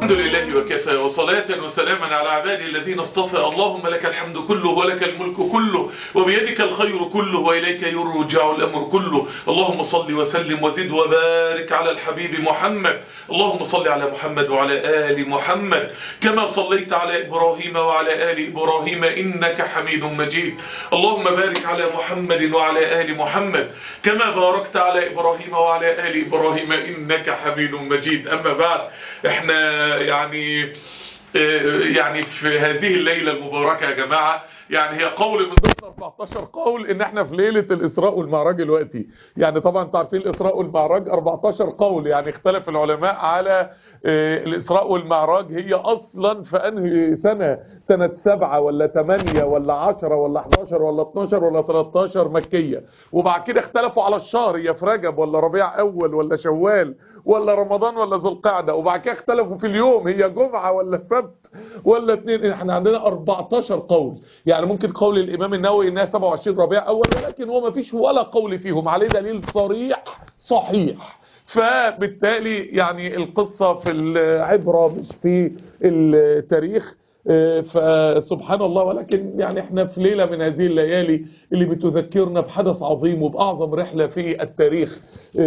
الحمد لله وكفى وصلاة وسلاما على عبادي الذين اصطفى اللهم لك الحمد كله ولك الملك كله وبيدك الخير كله وإليك يرجع الأمر كله اللهم صل وسلم وزد وبارك على الحبيب محمد اللهم صل على محمد وعلى آل محمد كما صليت على إبراهيم وعلى آل إبراهيم إنك حميد مجيد اللهم بارك على محمد وعلى آل محمد كما باركت على إبراهيم وعلى آل إبراهيم إنك حميد مجيد أما بعد احنا يعني يعني في هذه الليلة المباركة يا جماعة يعني هي قول من ضمن 14 قول ان احنا في ليلة الاسراء والمعراج دلوقتي يعني طبعا انتوا عارفين الاسراء والمعراج 14 قول يعني اختلف العلماء على الاسراء والمعراج هي اصلا في انهي سنة سنة سبعة ولا ثمانية ولا عشرة ولا 11 ولا 12 ولا 13 مكية وبعد كده اختلفوا على الشهر هي في رجب ولا ربيع اول ولا شوال ولا رمضان ولا ذو القعدة وبعد كده اختلفوا في اليوم هي جمعة ولا سبت ولا اثنين احنا عندنا 14 قول يعني ممكن قول الامام النووي انها 27 ربيع اول ولكن هو ما فيش ولا قول فيهم عليه دليل صريح صحيح فبالتالي يعني القصة في العبرة مش في التاريخ فسبحان الله ولكن يعني احنا في ليلة من هذه الليالي اللي بتذكرنا بحدث عظيم وبأعظم رحلة في التاريخ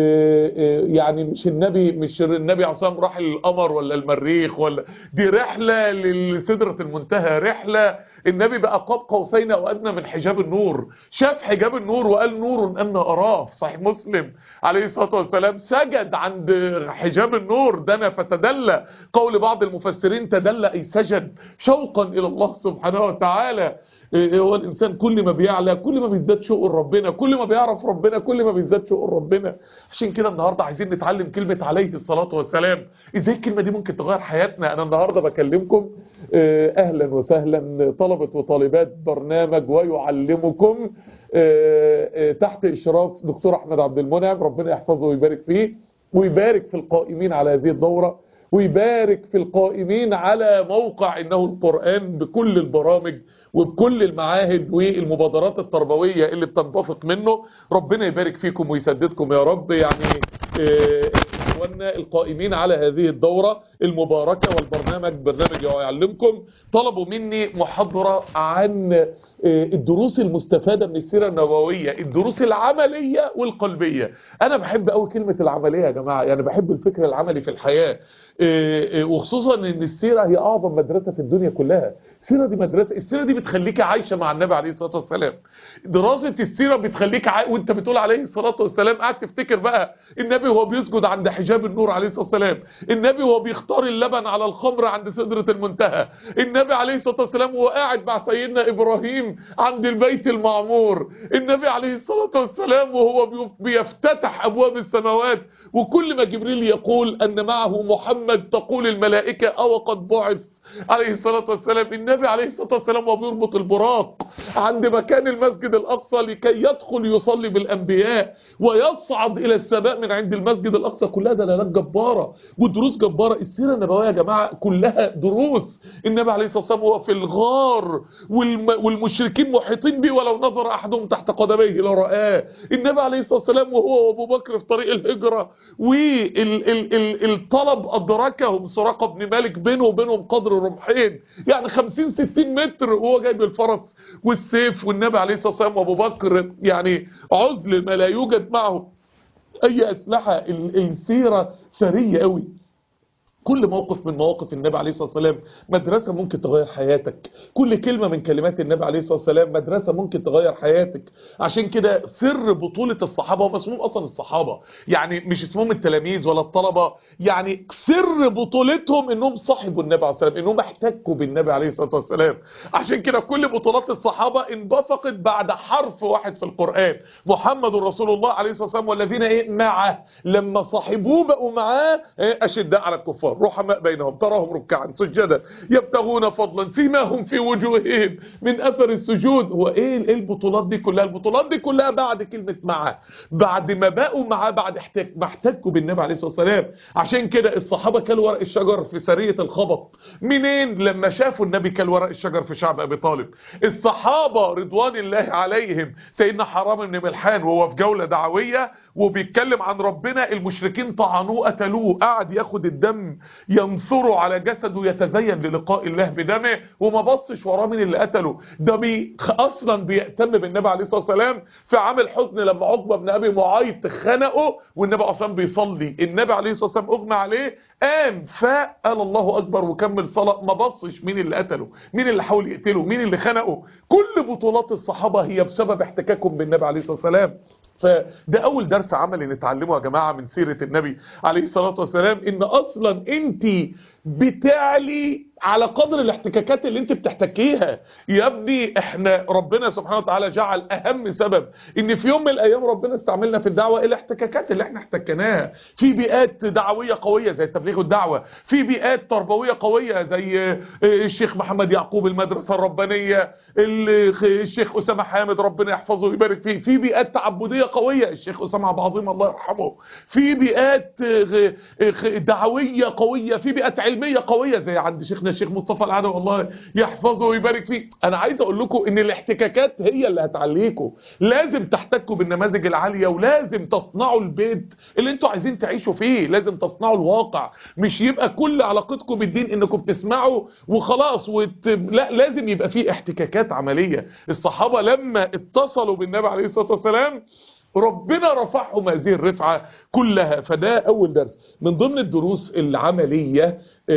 يعني مش النبي مش النبي عصام راح القمر ولا المريخ ولا دي رحلة لسدرة المنتهى رحلة النبي بقى قاب قوسين او ادنى من حجاب النور شاف حجاب النور وقال نور ان اراه صحيح مسلم عليه الصلاه والسلام سجد عند حجاب النور دنا فتدلى قول بعض المفسرين تدلى اي سجد شوقا الى الله سبحانه وتعالى هو الانسان كل ما بيعلى كل ما بيزداد شوق ربنا كل ما بيعرف ربنا كل ما بيزداد شوق ربنا عشان كده النهارده عايزين نتعلم كلمه عليه الصلاه والسلام ازاي الكلمه دي ممكن تغير حياتنا انا النهارده بكلمكم اهلا وسهلا طلبه وطالبات برنامج ويعلمكم تحت اشراف دكتور احمد عبد المنعم ربنا يحفظه ويبارك فيه ويبارك في القائمين على هذه الدوره ويبارك في القائمين على موقع انه القرآن بكل البرامج وبكل المعاهد والمبادرات التربوية اللي بتنبثق منه ربنا يبارك فيكم ويسددكم يا رب يعني اخواننا القائمين على هذه الدورة المباركة والبرنامج برنامج يعلمكم طلبوا مني محاضرة عن الدروس المستفادة من السيرة النبوية الدروس العملية والقلبية انا بحب قوي كلمة العملية يا جماعة يعني بحب الفكر العملي في الحياة وخصوصا ان السيرة هي اعظم مدرسة في الدنيا كلها السيرة دي مدرسة السيرة دي بتخليك عايشة مع النبي عليه الصلاة والسلام دراسة السيرة بتخليك عاي... وانت بتقول عليه الصلاة والسلام قاعد تفتكر بقى النبي وهو بيسجد عند حجاب النور عليه الصلاة والسلام النبي وهو بيختار اللبن على الخمر عند سدرة المنتهى النبي عليه الصلاة والسلام وهو قاعد مع سيدنا إبراهيم عند البيت المعمور النبي عليه الصلاة والسلام وهو بيفتتح أبواب السماوات وكل ما جبريل يقول أن معه محمد تقول الملائكة أو قد بعث عليه الصلاة والسلام النبي عليه الصلاة والسلام وهو بيربط البراق عند مكان المسجد الأقصى لكي يدخل يصلي بالأنبياء ويصعد إلى السماء من عند المسجد الأقصى كلها دلالات جبارة ودروس جبارة السيرة النبوية يا جماعة كلها دروس النبي عليه الصلاة والسلام هو في الغار والم والمشركين محيطين به ولو نظر أحدهم تحت قدميه لرآه النبي عليه الصلاة والسلام وهو وأبو بكر في طريق الهجرة والطلب أدركهم سراقة بن مالك بينه وبينهم قدر رمحين يعني 50 60 متر وهو جايب الفرس والسيف والنبي عليه الصلاه والسلام وابو بكر يعني عزل ما لا يوجد معه اي اسلحه السيره ثريه قوي كل موقف من مواقف النبي عليه الصلاة والسلام مدرسة ممكن تغير حياتك كل كلمة من كلمات النبي عليه الصلاة والسلام مدرسة ممكن تغير حياتك عشان كده سر بطولة الصحابة هم اسمهم أصلا الصحابة يعني مش اسمهم التلاميذ ولا الطلبة يعني سر بطولتهم انهم صاحبوا النبي عليه الصلاة والسلام انهم احتكوا بالنبي عليه الصلاة والسلام عشان كده كل بطولات الصحابة انبثقت بعد حرف واحد في القرآن محمد رسول الله عليه الصلاة والسلام والذين ايه معه لما صاحبوه بقوا معاه اشداء على الكفار رحماء بينهم تراهم ركعا سجدا يبتغون فضلا فيما هم في وجوههم من اثر السجود هو ايه ايه البطولات دي كلها البطولات دي كلها بعد كلمة معاه بعد ما بقوا معاه بعد احتك ما احتكوا بالنبي عليه الصلاة والسلام عشان كده الصحابة كلوا ورق الشجر في سرية الخبط منين لما شافوا النبي كل ورق الشجر في شعب ابي طالب الصحابة رضوان الله عليهم سيدنا حرام بن ملحان وهو في جولة دعوية وبيتكلم عن ربنا المشركين طعنوه قتلوه قعد ياخد الدم ينصره على جسده يتزين للقاء الله بدمه وما بصش وراه مين اللي قتله ده بي اصلا بيهتم بالنبي عليه الصلاه والسلام في عام الحزن لما عقبه بن ابي معيط خنقه والنبي اصلا بيصلي النبي عليه الصلاه والسلام اغمى عليه قام فقال الله اكبر وكمل صلاه ما بصش مين اللي قتله مين اللي حاول يقتله مين اللي خنقه كل بطولات الصحابه هي بسبب احتكاكهم بالنبي عليه الصلاه والسلام فده اول درس عملي نتعلمه يا جماعه من سيره النبي عليه الصلاه والسلام ان اصلا انت بتعلي على قدر الاحتكاكات اللي انت بتحتكيها يا ابني احنا ربنا سبحانه وتعالى جعل اهم سبب ان في يوم من الايام ربنا استعملنا في الدعوه الاحتكاكات اللي احنا احتكناها في بيئات دعويه قويه زي التبليغ والدعوه في بيئات تربويه قويه زي الشيخ محمد يعقوب المدرسه الربانيه الشيخ اسامه حامد ربنا يحفظه ويبارك فيه في بيئات تعبديه قويه الشيخ اسامه عبد العظيم الله يرحمه في بيئات دعويه قويه في بيئات علميه قويه زي عند شيخنا الشيخ مصطفى العدوي الله يحفظه ويبارك فيه انا عايز اقول لكم ان الاحتكاكات هي اللي هتعليكم لازم تحتكوا بالنماذج العاليه ولازم تصنعوا البيت اللي انتوا عايزين تعيشوا فيه لازم تصنعوا الواقع مش يبقى كل علاقتكم بالدين انكم بتسمعوا وخلاص وت... لا لازم يبقى فيه احتكاكات عمليه الصحابه لما اتصلوا بالنبي عليه الصلاه والسلام ربنا رفعهم هذه الرفعة كلها فده أول درس من ضمن الدروس العملية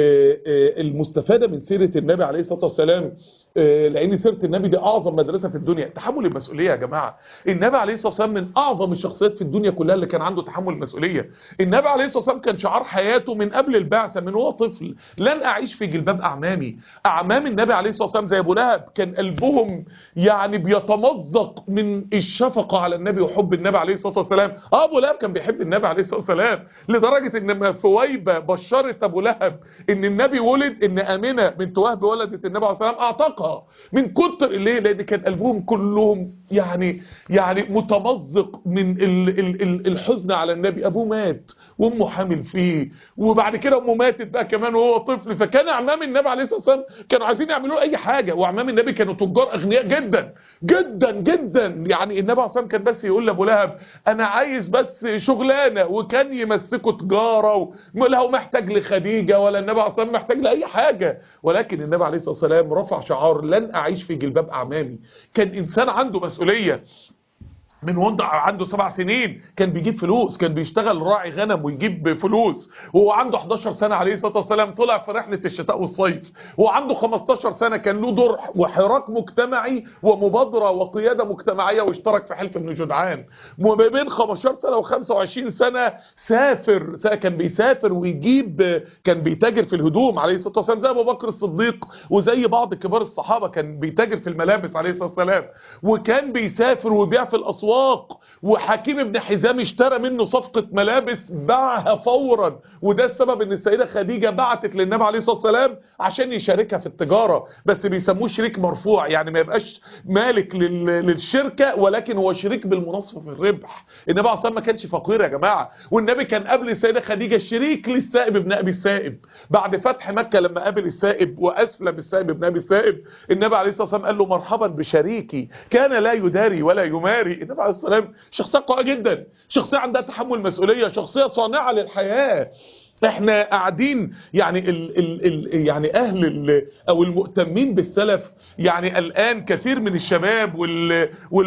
المستفادة من سيرة النبي عليه الصلاة والسلام لان سيره النبي دي اعظم مدرسه في الدنيا تحمل المسؤوليه يا جماعه النبي عليه الصلاه والسلام من اعظم الشخصيات في الدنيا كلها اللي كان عنده تحمل المسؤوليه النبي عليه الصلاه والسلام كان شعار حياته من قبل البعثه من هو طفل لن اعيش في جلباب اعمامي اعمام النبي عليه الصلاه والسلام زي ابو لهب كان قلبهم يعني بيتمزق من الشفقه على النبي وحب النبي عليه الصلاه والسلام اه ابو لهب كان بيحب النبي عليه الصلاه والسلام لدرجه ان لما ثويبه بشرت ابو لهب ان النبي ولد ان امنه بنت وهب ولدت النبي عليه الصلاه والسلام اعتقها من كتر ليه لان كان قلبهم كلهم يعني يعني متمزق من ال ال ال الحزن على النبي ابوه مات وامه حامل فيه وبعد كده امه ماتت بقى كمان وهو طفل فكان اعمام النبي عليه الصلاه والسلام كانوا عايزين يعملوا له اي حاجه واعمام النبي كانوا تجار اغنياء جدا جدا جدا يعني النبي عليه الصلاه كان بس يقول لابو لهب انا عايز بس شغلانه وكان يمسكه تجاره ولا هو محتاج لخديجه ولا النبي عليه الصلاه محتاج لاي حاجه ولكن النبي عليه الصلاه والسلام رفع شعار لن اعيش في جلباب اعمامي كان انسان عنده مسؤوليه من وضع عنده سبع سنين كان بيجيب فلوس كان بيشتغل راعي غنم ويجيب فلوس وهو عنده 11 سنة عليه الصلاة والسلام طلع في رحلة الشتاء والصيف وهو عنده 15 سنة كان له دور وحراك مجتمعي ومبادرة وقيادة مجتمعية واشترك في حلف ابن جدعان وما بين 15 سنة و25 سنة سافر كان بيسافر ويجيب كان بيتاجر في الهدوم عليه الصلاة والسلام زي ابو بكر الصديق وزي بعض كبار الصحابة كان بيتاجر في الملابس عليه الصلاة والسلام وكان بيسافر ويبيع في الأسواق الاسواق وحكيم ابن حزام اشترى منه صفقة ملابس باعها فورا وده السبب ان السيدة خديجة بعتت للنبي عليه الصلاة والسلام عشان يشاركها في التجارة بس بيسموه شريك مرفوع يعني ما يبقاش مالك لل... للشركة ولكن هو شريك بالمناصفة في الربح النبي عليه الصلاة ما كانش فقير يا جماعة والنبي كان قبل السيدة خديجة شريك للسائب ابن ابي السائب بعد فتح مكة لما قابل السائب واسلم السائب ابن ابي السائب النبي عليه الصلاة والسلام قال له مرحبا بشريكي كان لا يداري ولا يماري النبي عليه السلام شخصية قوية جدا شخصية عندها تحمل مسؤولية شخصية صانعة للحياة احنا قاعدين يعني ال ال ال يعني اهل ال او المؤتمين بالسلف يعني الان كثير من الشباب وال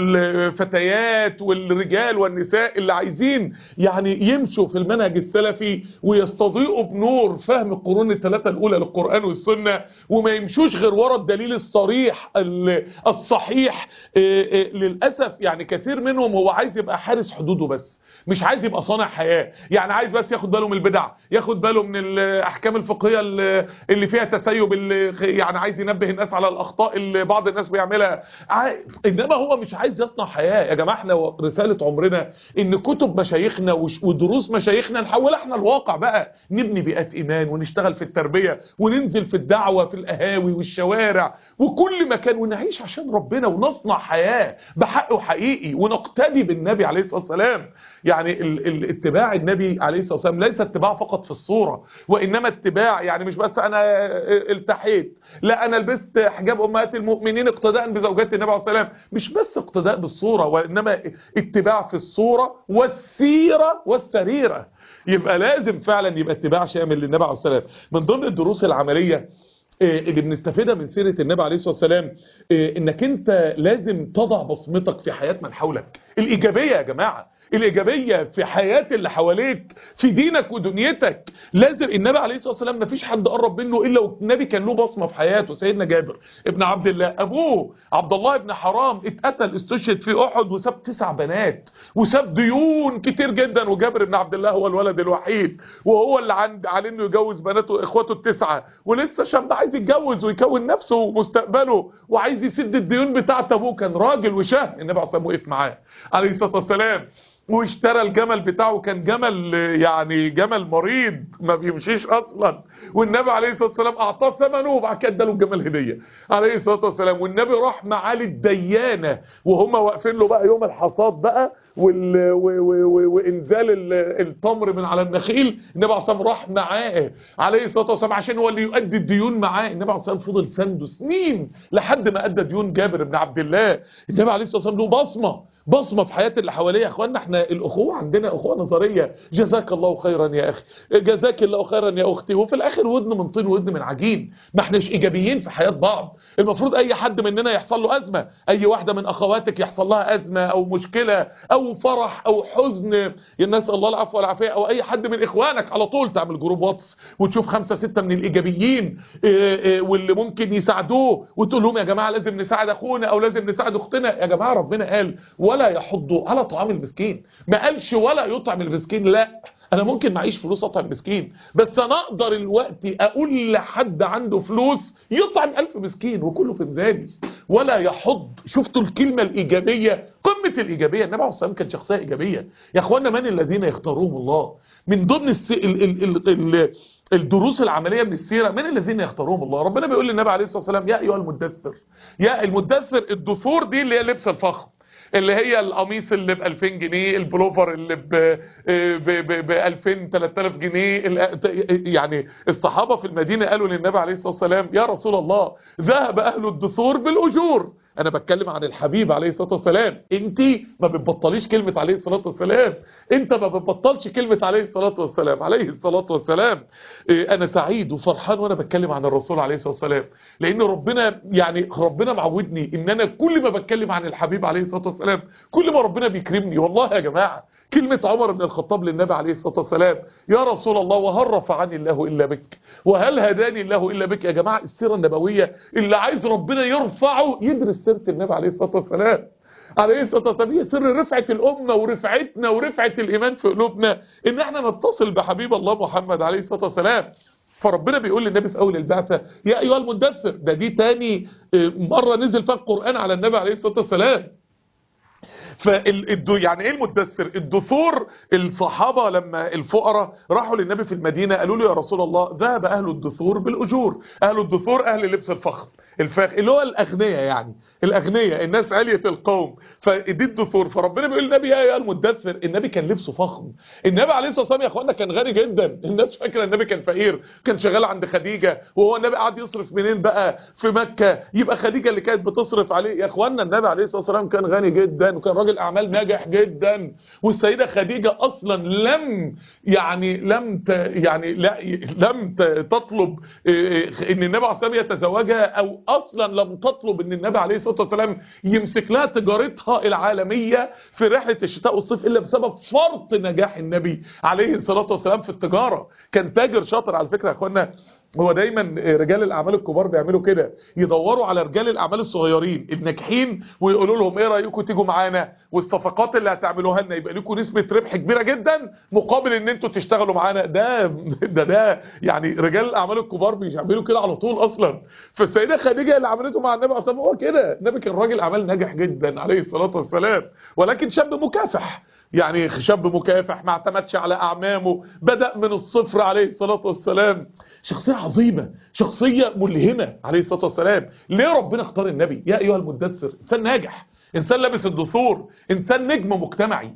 والفتيات والرجال والنساء اللي عايزين يعني يمشوا في المنهج السلفي ويستضيئوا بنور فهم القرون الثلاثه الاولى للقران والسنه وما يمشوش غير ورا الدليل الصريح الصحيح للاسف يعني كثير منهم هو عايز يبقى حارس حدوده بس مش عايز يبقى صانع حياة يعني عايز بس ياخد باله من البدع ياخد باله من الاحكام الفقهية اللي فيها تسيب اللي يعني عايز ينبه الناس على الاخطاء اللي بعض الناس بيعملها انما هو مش عايز يصنع حياة يا جماعة احنا رسالة عمرنا ان كتب مشايخنا ودروس مشايخنا نحولها احنا الواقع بقى نبني بيئات ايمان ونشتغل في التربية وننزل في الدعوة في القهاوي والشوارع وكل مكان ونعيش عشان ربنا ونصنع حياة بحق وحقيقي ونقتدي بالنبي عليه الصلاة والسلام يعني يعني ال ال اتباع النبي عليه الصلاة والسلام ليس اتباع فقط في الصورة وإنما اتباع يعني مش بس أنا التحيت لا أنا لبست حجاب أمهات المؤمنين اقتداء بزوجات النبي عليه الصلاة والسلام مش بس اقتداء بالصورة وإنما اتباع في الصورة والسيرة والسريرة يبقى لازم فعلا يبقى اتباع شامل للنبي عليه الصلاة والسلام من ضمن الدروس العملية اللي بنستفيدها من سيرة النبي عليه الصلاة والسلام انك انت لازم تضع بصمتك في حياة من حولك الايجابية يا جماعة الايجابية في حياة اللي حواليك في دينك ودنيتك لازم النبي عليه الصلاة والسلام مفيش حد قرب منه الا والنبي كان له بصمة في حياته سيدنا جابر ابن عبد الله ابوه عبد الله ابن حرام اتقتل استشهد في احد وساب تسع بنات وساب ديون كتير جدا وجابر ابن عبد الله هو الولد الوحيد وهو اللي عند على انه يجوز بناته اخواته التسعة ولسه شاب عايز يتجوز ويكون نفسه ومستقبله وعايز يسد الديون بتاعت ابوه كان راجل وشهم النبي عليه الصلاه والسلام وقف معاه عليه الصلاه والسلام واشترى الجمل بتاعه كان جمل يعني جمل مريض ما بيمشيش اصلا والنبي عليه الصلاه والسلام اعطاه ثمنه وبعد كده اداله الجمل هديه عليه الصلاه والسلام والنبي راح معاه للديانه وهم واقفين له بقى يوم الحصاد بقى وال... و... و... وانزال ال... التمر من على النخيل النبي عليه الصلاه راح معاه عليه الصلاه والسلام عشان هو اللي يؤدي الديون معاه النبي عليه الصلاه فضل سنده سنين لحد ما ادى ديون جابر بن عبد الله النبي عليه الصلاه والسلام له بصمه بصمه في حياه اللي حواليه يا اخوانا احنا الاخوه عندنا اخوه نظريه جزاك الله خيرا يا اخي جزاك الله خيرا يا اختي وفي الاخر ودن من طين ودن من عجين ما احناش ايجابيين في حياه بعض المفروض اي حد مننا يحصل له ازمه اي واحده من اخواتك يحصل لها ازمه او مشكله او فرح او حزن الناس الله العفو والعافيه او اي حد من اخوانك على طول تعمل جروب واتس وتشوف خمسة ستة من الايجابيين واللي ممكن يساعدوه وتقول لهم يا جماعه لازم نساعد اخونا او لازم نساعد اختنا يا جماعه ربنا قال ولا يحض على طعام المسكين ما قالش ولا يطعم المسكين لا انا ممكن معيش فلوس اطعم مسكين بس انا اقدر الوقت اقول لحد عنده فلوس يطعم الف مسكين وكله في ميزاني ولا يحض شفتوا الكلمة الايجابية قمة الايجابية النبي عليه الصلاة كان شخصية ايجابية يا اخوانا من الذين يختارهم الله من ضمن الس... ال... ال... ال... ال... الدروس العملية من السيرة من الذين يختارهم الله ربنا بيقول للنبي عليه الصلاة والسلام يا ايها المدثر يا المدثر الدثور دي اللي هي لبس الفخم اللي هي القميص اللي ب 2000 جنيه البلوفر اللي ب ب 2000 3000 جنيه يعني الصحابة في المدينة قالوا للنبي عليه الصلاة والسلام يا رسول الله ذهب أهل الدثور بالأجور انا بتكلم عن الحبيب عليه الصلاة والسلام انت ما بتبطليش كلمة عليه الصلاة والسلام انت ما بتبطلش كلمة عليه الصلاة والسلام عليه الصلاة والسلام انا سعيد وفرحان وانا بتكلم عن الرسول عليه الصلاة والسلام لان ربنا يعني ربنا معودني ان انا كل ما بتكلم عن الحبيب عليه الصلاة والسلام كل ما ربنا بيكرمني والله يا جماعة كلمة عمر بن الخطاب للنبي عليه الصلاة والسلام يا رسول الله وهل رفعني الله إلا بك وهل هداني الله إلا بك يا جماعة السيرة النبوية اللي عايز ربنا يرفعه يدرس سيرة النبي عليه الصلاة والسلام عليه الصلاة والسلام هي سر رفعة الأمة ورفعتنا ورفعة الإيمان في قلوبنا إن احنا نتصل بحبيب الله محمد عليه الصلاة والسلام فربنا بيقول للنبي في أول البعثة يا أيها المدثر ده دي تاني مرة نزل فيها القرآن على النبي عليه الصلاة والسلام فالدو يعني ايه المدثر الدثور الصحابة لما الفقراء راحوا للنبي في المدينة قالوا له يا رسول الله ذهب اهل الدثور بالاجور اهل الدثور اهل لبس الفخم الفاخ اللي هو الاغنياء يعني الاغنياء الناس علية القوم فدي الدثور فربنا بيقول النبي يا ايها المدثر النبي كان لبسه فخم النبي عليه الصلاه والسلام يا اخوانا كان غني جدا الناس فاكره النبي كان فقير كان شغال عند خديجه وهو النبي قاعد يصرف منين بقى في مكه يبقى خديجه اللي كانت بتصرف عليه يا اخوانا النبي عليه الصلاه والسلام كان غني جدا وكان راجل اعمال ناجح جدا والسيده خديجه اصلا لم يعني لم ت يعني لا لم تطلب ان النبي عليه الصلاه والسلام يتزوجها او اصلا لم تطلب ان النبي عليه الصلاه والسلام يمسك لها تجارتها العالميه في رحله الشتاء والصيف الا بسبب فرط نجاح النبي عليه الصلاه والسلام في التجاره كان تاجر شاطر على فكره يا اخوانا هو دايما رجال الاعمال الكبار بيعملوا كده يدوروا على رجال الاعمال الصغيرين الناجحين ويقولوا لهم ايه رايكم تيجوا معانا والصفقات اللي هتعملوها لنا يبقى لكم نسبه ربح كبيره جدا مقابل ان انتوا تشتغلوا معانا ده ده ده يعني رجال الاعمال الكبار بيعملوا كده على طول اصلا فالسيده خديجه اللي عملته مع النبي اصلا هو كده النبي كان راجل اعمال ناجح جدا عليه الصلاه والسلام ولكن شاب مكافح يعني شاب مكافح ما اعتمدش على اعمامه بدأ من الصفر عليه الصلاة والسلام شخصية عظيمة شخصية ملهمة عليه الصلاة والسلام ليه ربنا اختار النبي يا ايها المدثر انسان ناجح انسان لابس الدثور انسان نجم مجتمعي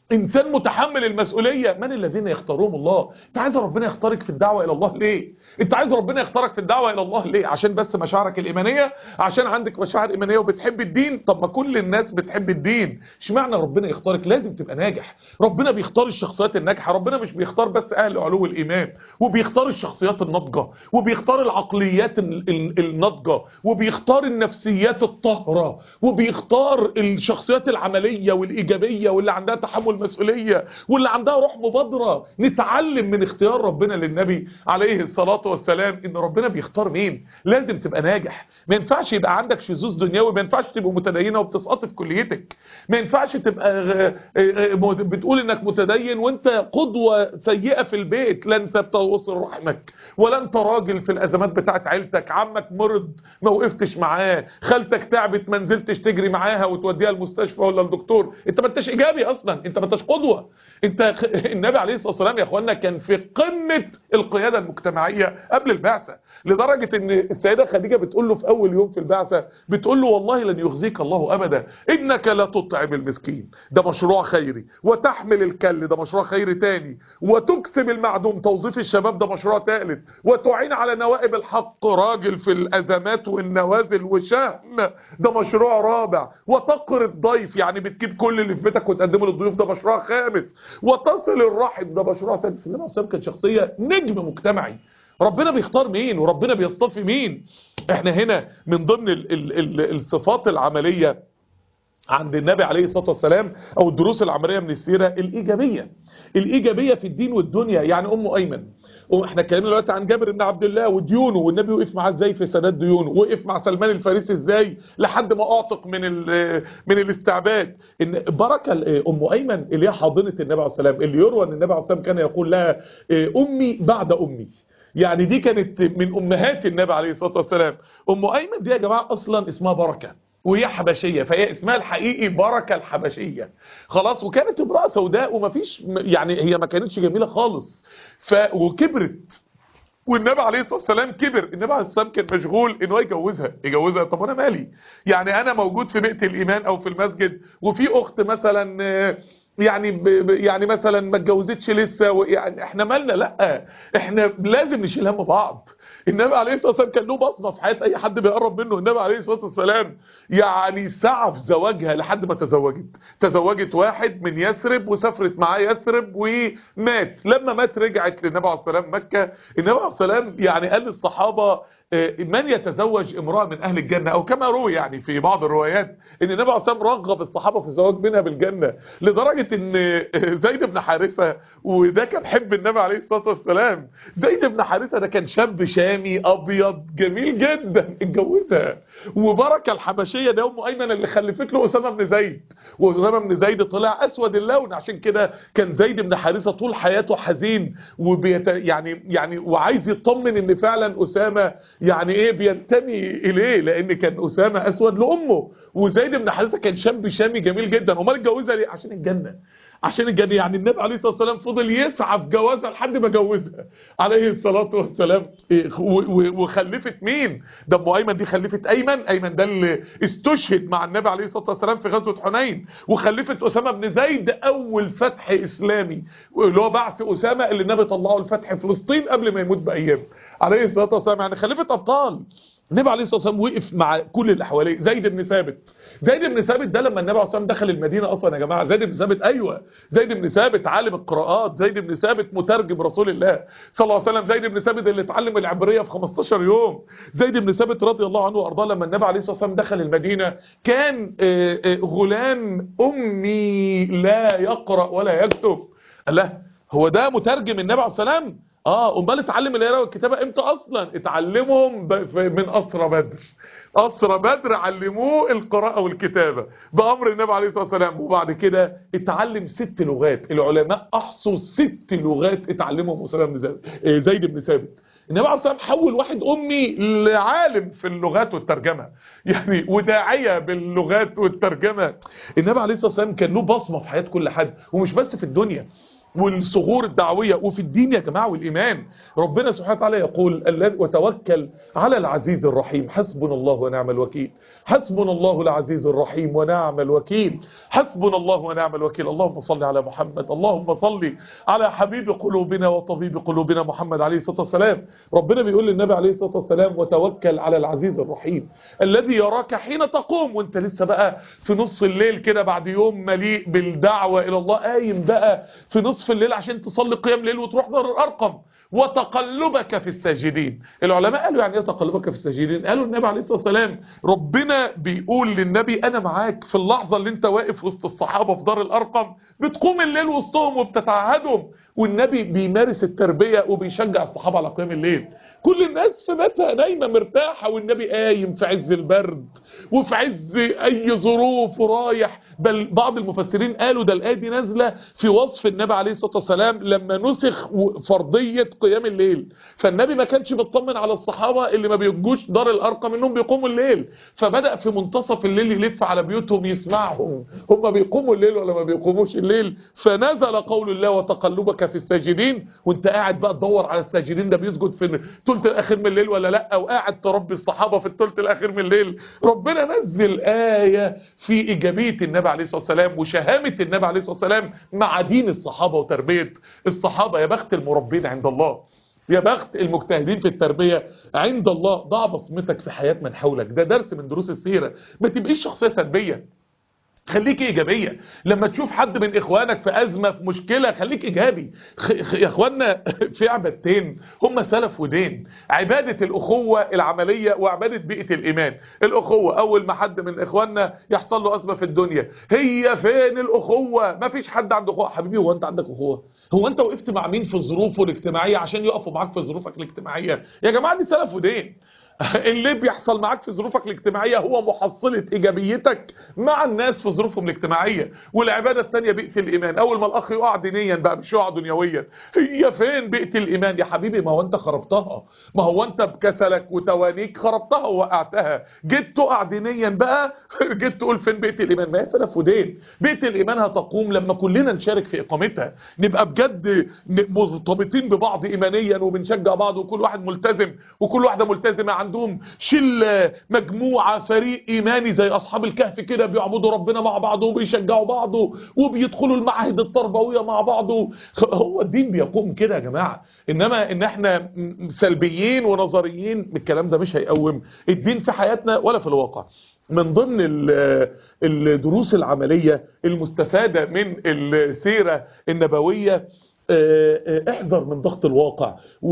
انسان متحمل المسؤوليه من الذين يختارهم الله انت عايز ربنا يختارك في الدعوه الى الله ليه انت عايز ربنا يختارك في الدعوه الى الله ليه عشان بس مشاعرك الايمانيه عشان عندك مشاعر ايمانيه وبتحب الدين طب ما كل الناس بتحب الدين اشمعنى ربنا يختارك لازم تبقى ناجح ربنا بيختار الشخصيات الناجحه ربنا مش بيختار بس اهل علو الايمان وبيختار الشخصيات الناضجه وبيختار العقليات ال- ال- الناضجه وبيختار النفسيات الطاهره وبيختار الشخصيات العمليه والايجابيه واللي عندها تحمل مسؤوليه واللي عندها روح مبادره نتعلم من اختيار ربنا للنبي عليه الصلاه والسلام ان ربنا بيختار مين لازم تبقى ناجح ما ينفعش يبقى عندك شذوذ دنيوي ما ينفعش تبقى متدينه وبتسقط في كليتك ما ينفعش تبقى آه، آه، آه، بتقول انك متدين وانت قدوه سيئه في البيت لا انت بتوصل رحمك ولا انت راجل في الازمات بتاعت عيلتك عمك مرض ما وقفتش معاه خالتك تعبت ما نزلتش تجري معاها وتوديها المستشفى ولا الدكتور انت ما انتش ايجابي اصلا انت ما انتش قدوه انت خ- النبي عليه الصلاه والسلام يا اخوانا كان في قمه القياده المجتمعيه قبل البعثه لدرجه ان السيده خديجه بتقول له في اول يوم في البعثه بتقول له والله لن يخزيك الله ابدا انك لا تطعم المسكين ده مشروع خيري وتحمل الكل ده مشروع خيري تاني وتكسب المعدوم توظيف الشباب ده مشروع ثالث وتعين على نوائب الحق راجل في الازمات والنوازل وشهم ده مشروع رابع وتقر الضيف يعني بتجيب كل اللي في بيتك وتقدمه للضيوف ده مشروع خامس وتصل الرحم ده مشروع سادس النبي عليه الصلاه والسلام كان شخصيه نجم مجتمعي ربنا بيختار مين وربنا بيصطفي مين احنا هنا من ضمن ال ال ال الصفات العمليه عند النبي عليه الصلاة والسلام او الدروس العملية من السيرة الايجابية الايجابية في الدين والدنيا يعني ام ايمن واحنا اتكلمنا دلوقتي عن جابر بن عبد الله وديونه والنبي وقف معاه ازاي في سداد ديونه وقف مع سلمان الفارسي ازاي لحد ما اعتق من ال- من الاستعباد ان بركه ال- ام ايمن اللي هي حاضنه النبي عليه الصلاه والسلام اللي يروى ان النبي عليه الصلاه والسلام كان يقول لها امي بعد امي يعني دي كانت من امهات النبي عليه الصلاه والسلام ام ايمن دي يا جماعه اصلا اسمها بركه وهي حبشيه فهي اسمها الحقيقي بركه الحبشيه خلاص وكانت امراه سوداء ومفيش يعني هي ما كانتش جميله خالص ف وكبرت والنبي عليه الصلاه والسلام كبر النبي عليه الصلاه والسلام كان مشغول ان هو يجوزها يجوزها طب انا مالي يعني انا موجود في بيئه الايمان او في المسجد وفي اخت مثلا آه، يعني ب ب يعني مثلا ما اتجوزتش لسه ويعني احنا مالنا لا احنا لازم نشيل هم بعض النبي عليه الصلاه والسلام كان له بصمه في حياه اي حد بيقرب منه النبي عليه الصلاه والسلام يعني سعى في زواجها لحد ما تزوجت تزوجت واحد من يثرب وسافرت معاه يثرب ومات لما مات رجعت للنبي عليه الصلاه والسلام مكه النبي عليه الصلاه والسلام يعني قال للصحابه آه، من يتزوج امرأة من أهل الجنة أو كما روي يعني في بعض الروايات إن النبي عليه الصلاة والسلام رغب الصحابة في الزواج منها بالجنة لدرجة إن آه، زيد بن حارثة وده كان حب النبي عليه الصلاة والسلام زيد بن حارثة ده كان شاب شامي أبيض جميل جدا اتجوزها وبركة الحبشية ده أم أيمن اللي خلفت له أسامة بن زيد وأسامة بن زيد طلع أسود اللون عشان كده كان زيد بن حارثة طول حياته حزين وبيت يعني يعني وعايز يطمن إن فعلا أسامة يعني ايه بينتمي اليه لان كان اسامه اسود لامه وزيد بن حارثه كان شاب شامي جميل جدا امال اتجوزها ليه عشان الجنه عشان الجنه يعني النبي عليه الصلاه والسلام فضل يسعى في جوازها لحد ما جوزها عليه الصلاه والسلام إيه، و- و- وخلفت مين ده ام ايمن دي خلفت ايمن ايمن ده اللي استشهد مع النبي عليه الصلاه والسلام في غزوه حنين وخلفت اسامه بن زيد اول فتح اسلامي اللي هو بعث اسامه اللي النبي طلعه لفتح فلسطين قبل ما يموت بايام عليه الصلاه والسلام يعني خلفت ابطال النبي عليه الصلاه والسلام وقف مع كل اللي حواليه زيد بن ثابت زيد بن ثابت ده لما النبي عليه الصلاه والسلام دخل المدينه اصلا يا جماعه زيد بن ثابت ايوه زيد بن ثابت عالم القراءات زيد بن ثابت مترجم رسول الله صلى الله عليه وسلم زيد بن ثابت اللي اتعلم العبريه في 15 يوم زيد بن ثابت رضي الله عنه وارضاه لما النبي عليه الصلاه والسلام دخل المدينه كان آه، آه، غلام امي لا يقرا ولا يكتب الله هو ده مترجم النبي عليه الصلاه والسلام اه امال اتعلم القراءه والكتابه امتى اصلا اتعلمهم ب- في- من اسرى بدر اسرى بدر علموه القراءه والكتابه بامر النبي عليه الصلاه والسلام وبعد كده اتعلم ست لغات العلماء احصوا ست لغات اتعلمهم اسامه بن زيد آه، زيد بن ثابت النبي عليه الصلاه والسلام حول واحد امي لعالم في اللغات والترجمه يعني وداعيه باللغات والترجمه النبي عليه الصلاه والسلام كان له بصمه في حياه كل حد ومش بس في الدنيا والصغور الدعوية وفي الدين يا جماعة والإيمان ربنا سبحانه وتعالى يقول الذي وتوكل على العزيز الرحيم حسبنا الله ونعم الوكيل حسبنا الله العزيز الرحيم ونعم الوكيل حسبنا الله ونعم الوكيل اللهم صل على محمد اللهم صل على حبيب قلوبنا وطبيب قلوبنا محمد عليه الصلاة والسلام ربنا بيقول للنبي عليه الصلاة والسلام وتوكل على العزيز الرحيم الذي يراك حين تقوم وانت لسه بقى في نص الليل كده بعد يوم مليء بالدعوة إلى الله قايم بقى في نصف الليل عشان تصلي قيام ليل وتروح دار الأرقم وتقلبك في الساجدين العلماء قالوا يعني ايه تقلبك في الساجدين قالوا النبي عليه الصلاة والسلام ربنا بيقول للنبي أنا معاك في اللحظة اللي انت واقف وسط الصحابة في دار الأرقم بتقوم الليل وسطهم وبتتعهدهم والنبي بيمارس التربية وبيشجع الصحابة على قيام الليل كل الناس في بيتها نايمة مرتاحة والنبي قايم في عز البرد وفي عز أي ظروف ورايح بل بعض المفسرين قالوا ده الآية دي نازلة في وصف النبي عليه الصلاة والسلام لما نسخ فرضية قيام الليل فالنبي ما كانش بيطمن على الصحابة اللي ما بيجوش دار الأرقم انهم بيقوموا الليل فبدأ في منتصف الليل يلف على بيوتهم يسمعهم هم بيقوموا الليل ولا ما بيقوموش الليل فنزل قول الله وتقلبك في الساجدين وانت قاعد بقى تدور على الساجدين ده بيسجد في الثلث الاخير من الليل ولا لا وقاعد تربي الصحابة في الثلث الاخير من الليل ربنا نزل آية في ايجابية النبي عليه الصلاة والسلام وشهامة النبي عليه الصلاة والسلام مع دين الصحابة وتربية الصحابة يا بخت المربين عند الله يا بخت المجتهدين في التربية عند الله ضع بصمتك في حياة من حولك ده درس من دروس السيرة ما تبقيش شخصية سلبية خليك ايجابيه لما تشوف حد من اخوانك في ازمه في مشكله خليك ايجابي خ... خ... يا اخواننا في عبادتين هم سلف ودين عباده الاخوه العمليه وعباده بيئه الايمان الاخوه اول ما حد من اخواننا يحصل له ازمه في الدنيا هي فين الاخوه ما فيش حد عنده اخوه حبيبي هو انت عندك اخوه هو انت وقفت مع مين في ظروفه الاجتماعيه عشان يقفوا معاك في ظروفك الاجتماعيه يا جماعه دي سلف ودين اللي بيحصل معاك في ظروفك الاجتماعية هو محصلة ايجابيتك مع الناس في ظروفهم الاجتماعية والعبادة الثانية بيئة الايمان اول ما الاخ يقع دينيا بقى مش يقع دنيويا هي فين بيئة الايمان يا حبيبي ما هو انت خربتها ما هو انت بكسلك وتوانيك خربتها ووقعتها جيت تقع دينيا بقى جيت تقول فين بيئة الايمان ما هي سلف ودين بيئة الايمان هتقوم لما كلنا نشارك في اقامتها نبقى بجد مرتبطين ببعض ايمانيا وبنشجع بعض وكل واحد ملتزم وكل واحدة ملتزمة عندهم شلة مجموعة فريق ايماني زي اصحاب الكهف كده بيعبدوا ربنا مع بعض وبيشجعوا بعض وبيدخلوا المعاهد التربوية مع بعض هو الدين بيقوم كده يا جماعة انما ان احنا سلبيين ونظريين الكلام ده مش هيقوم الدين في حياتنا ولا في الواقع من ضمن الدروس العملية المستفادة من السيرة النبوية احذر من ضغط الواقع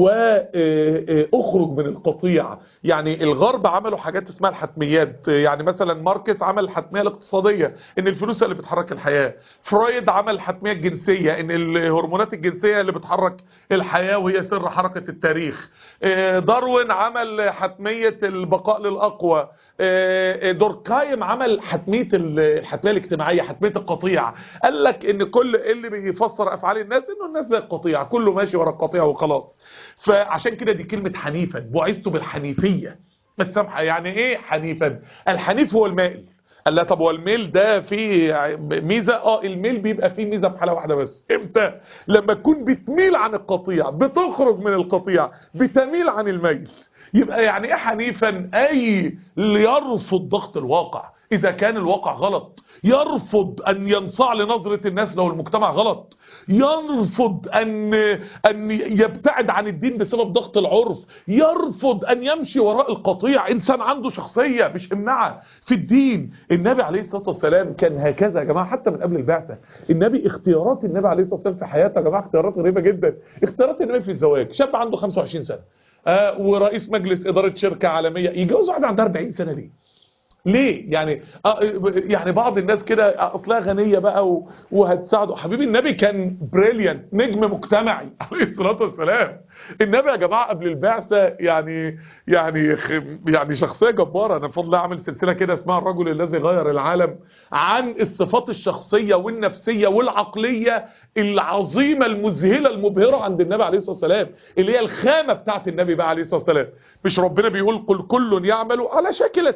واخرج من القطيع يعني الغرب عملوا حاجات اسمها الحتميات يعني مثلا ماركس عمل الحتمية الاقتصادية ان الفلوس اللي بتحرك الحياة فرويد عمل الحتمية الجنسية ان الهرمونات الجنسية اللي بتحرك الحياة وهي سر حركة التاريخ داروين عمل حتمية البقاء للأقوى دوركايم عمل حتمية الحتمية الاجتماعية حتمية القطيع قال لك ان كل اللي بيفسر افعال الناس انه الناس زي القطيع كله ماشي ورا القطيع وخلاص فعشان كده دي كلمة حنيفا بعثت بالحنيفية السامحة يعني ايه حنيفا الحنيف هو المائل قال لا طب هو الميل ده فيه ميزة اه الميل بيبقى فيه ميزة في حالة واحدة بس امتى لما تكون بتميل عن القطيع بتخرج من القطيع بتميل عن الميل يبقى يعني ايه حنيفا اي يرفض ضغط الواقع اذا كان الواقع غلط يرفض ان ينصاع لنظرة الناس لو المجتمع غلط يرفض ان ان يبتعد عن الدين بسبب ضغط العرف يرفض ان يمشي وراء القطيع انسان عنده شخصية مش امنعه في الدين النبي عليه الصلاة والسلام كان هكذا يا جماعة حتى من قبل البعثة النبي اختيارات النبي عليه الصلاة والسلام في حياته يا جماعة اختيارات غريبة جدا اختيارات النبي في الزواج شاب عنده 25 سنة آه ورئيس مجلس إدارة شركة عالمية يتجوز واحدة عندها 40 سنة ليه ليه يعني آه يعني بعض الناس كده اصلها غنيه بقى و- وهتساعده حبيبي النبي كان بريليانت نجم مجتمعي عليه الصلاه والسلام النبي يا جماعه قبل البعثه يعني يعني خ- يعني شخصيه جباره انا بفضل الله عامل سلسله كده اسمها الرجل الذي غير العالم عن الصفات الشخصيه والنفسيه والعقليه العظيمه المذهله المبهره عند النبي عليه الصلاه والسلام اللي هي الخامه بتاعت النبي بقى عليه الصلاه والسلام مش ربنا بيقول قل كل يعمل على شاكلته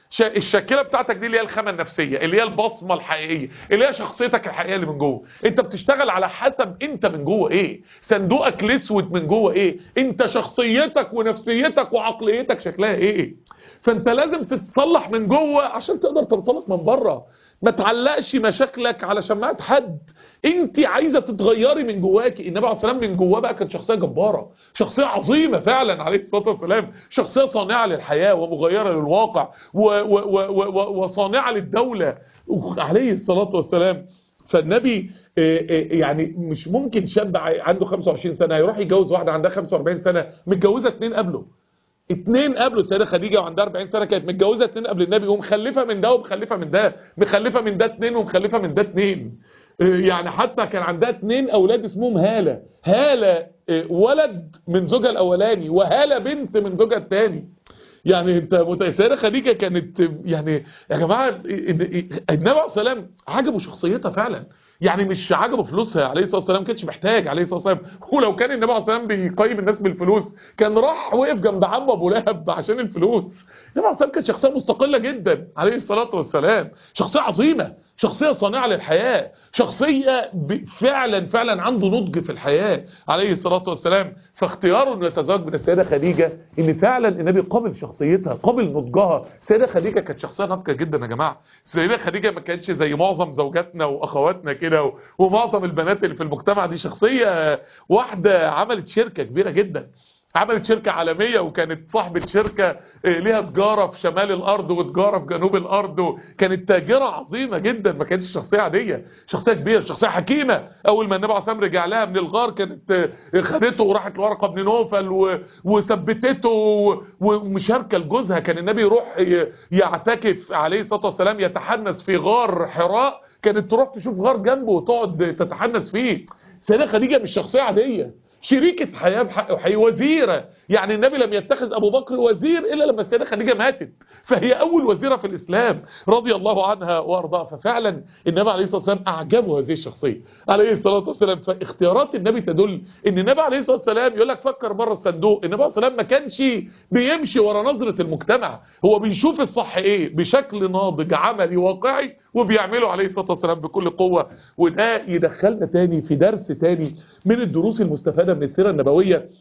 ش- الشكله بتاعتك دي اللي هي الخامه النفسيه اللي هي البصمه الحقيقيه اللي هي شخصيتك الحقيقيه اللي من جوه انت بتشتغل على حسب انت من جوه ايه صندوقك الاسود من جوه ايه انت شخصيتك ونفسيتك وعقليتك شكلها ايه فانت لازم تتصلح من جوه عشان تقدر تنطلق من بره ما تعلقش مشاكلك على شماعه حد انت عايزه تتغيري من جواكي النبي عليه الصلاه والسلام من جواه بقى كان شخصيه جباره شخصيه عظيمه فعلا عليه الصلاه والسلام شخصيه صانعه للحياه ومغيره للواقع و و و و و وصانعه للدوله عليه الصلاه والسلام فالنبي آه، آه، يعني مش ممكن شاب ع- عنده 25 سنه يروح يتجوز واحده عندها 45 سنه متجوزه اتنين قبله اتنين قبله السيده خديجه وعندها 40 سنه كانت متجوزه اتنين قبل النبي ومخلفه من ده ومخلفه من ده مخلفه من ده اتنين ومخلفه من ده اتنين آه، يعني حتى كان عندها اتنين اولاد اسمهم هاله هاله آه، ولد من زوجها الاولاني وهاله بنت من زوجها الثاني يعني انت مت- السيده خديجه كانت يعني يا جماعه النبي عليه الصلاه والسلام عجبه شخصيتها فعلا يعني مش عجبه فلوسها عليه الصلاه والسلام كانش محتاج عليه الصلاه والسلام ولو كان النبي عليه الصلاه والسلام بيقيم الناس بالفلوس كان راح وقف جنب عمه ابو لهب عشان الفلوس النبي عليه الصلاه والسلام كان شخصيه مستقله جدا عليه الصلاه والسلام شخصيه عظيمه شخصيه صانعه للحياه شخصيه ب- فعلا فعلا عنده نضج في الحياه عليه الصلاه والسلام فاختياره انه يتزوج من السيده خديجه ان فعلا النبي قابل شخصيتها قابل نضجها السيده خديجه كانت شخصيه ناضجه جدا يا جماعه السيده خديجه ما كانتش زي معظم زوجاتنا واخواتنا كده و- ومعظم البنات اللي في المجتمع دي شخصيه واحده عملت شركه كبيره جدا عملت شركة عالمية وكانت صاحبة شركة آه، ليها تجارة في شمال الأرض وتجارة في جنوب الأرض وكانت تاجرة عظيمة جدا ما كانتش شخصية عادية شخصية كبيرة شخصية حكيمة أول ما النبي عليه الصلاة والسلام رجع لها من الغار كانت آه، خدته وراحت لورقة بن نوفل و- وثبتته و- ومشاركة لجوزها كان النبي يروح ي- يعتكف عليه الصلاة والسلام يتحنس في غار حراء كانت تروح تشوف غار جنبه وتقعد تتحنس فيه سيدة خديجة مش شخصية عادية شريكة حياة بحق وحي وزيرة يعني النبي لم يتخذ أبو بكر وزير إلا لما السيدة خديجة ماتت فهي أول وزيرة في الإسلام رضي الله عنها وأرضاها ففعلا النبي عليه الصلاة والسلام أعجبه هذه الشخصية عليه الصلاة والسلام فاختيارات النبي تدل إن النبي عليه الصلاة والسلام يقول لك فكر بره الصندوق النبي عليه الصلاة والسلام ما كانش بيمشي ورا نظرة المجتمع هو بيشوف الصح إيه بشكل ناضج عملي واقعي وبيعمله عليه الصلاة والسلام بكل قوة وده يدخلنا تاني في درس تاني من الدروس المستفادة من السيرة النبوية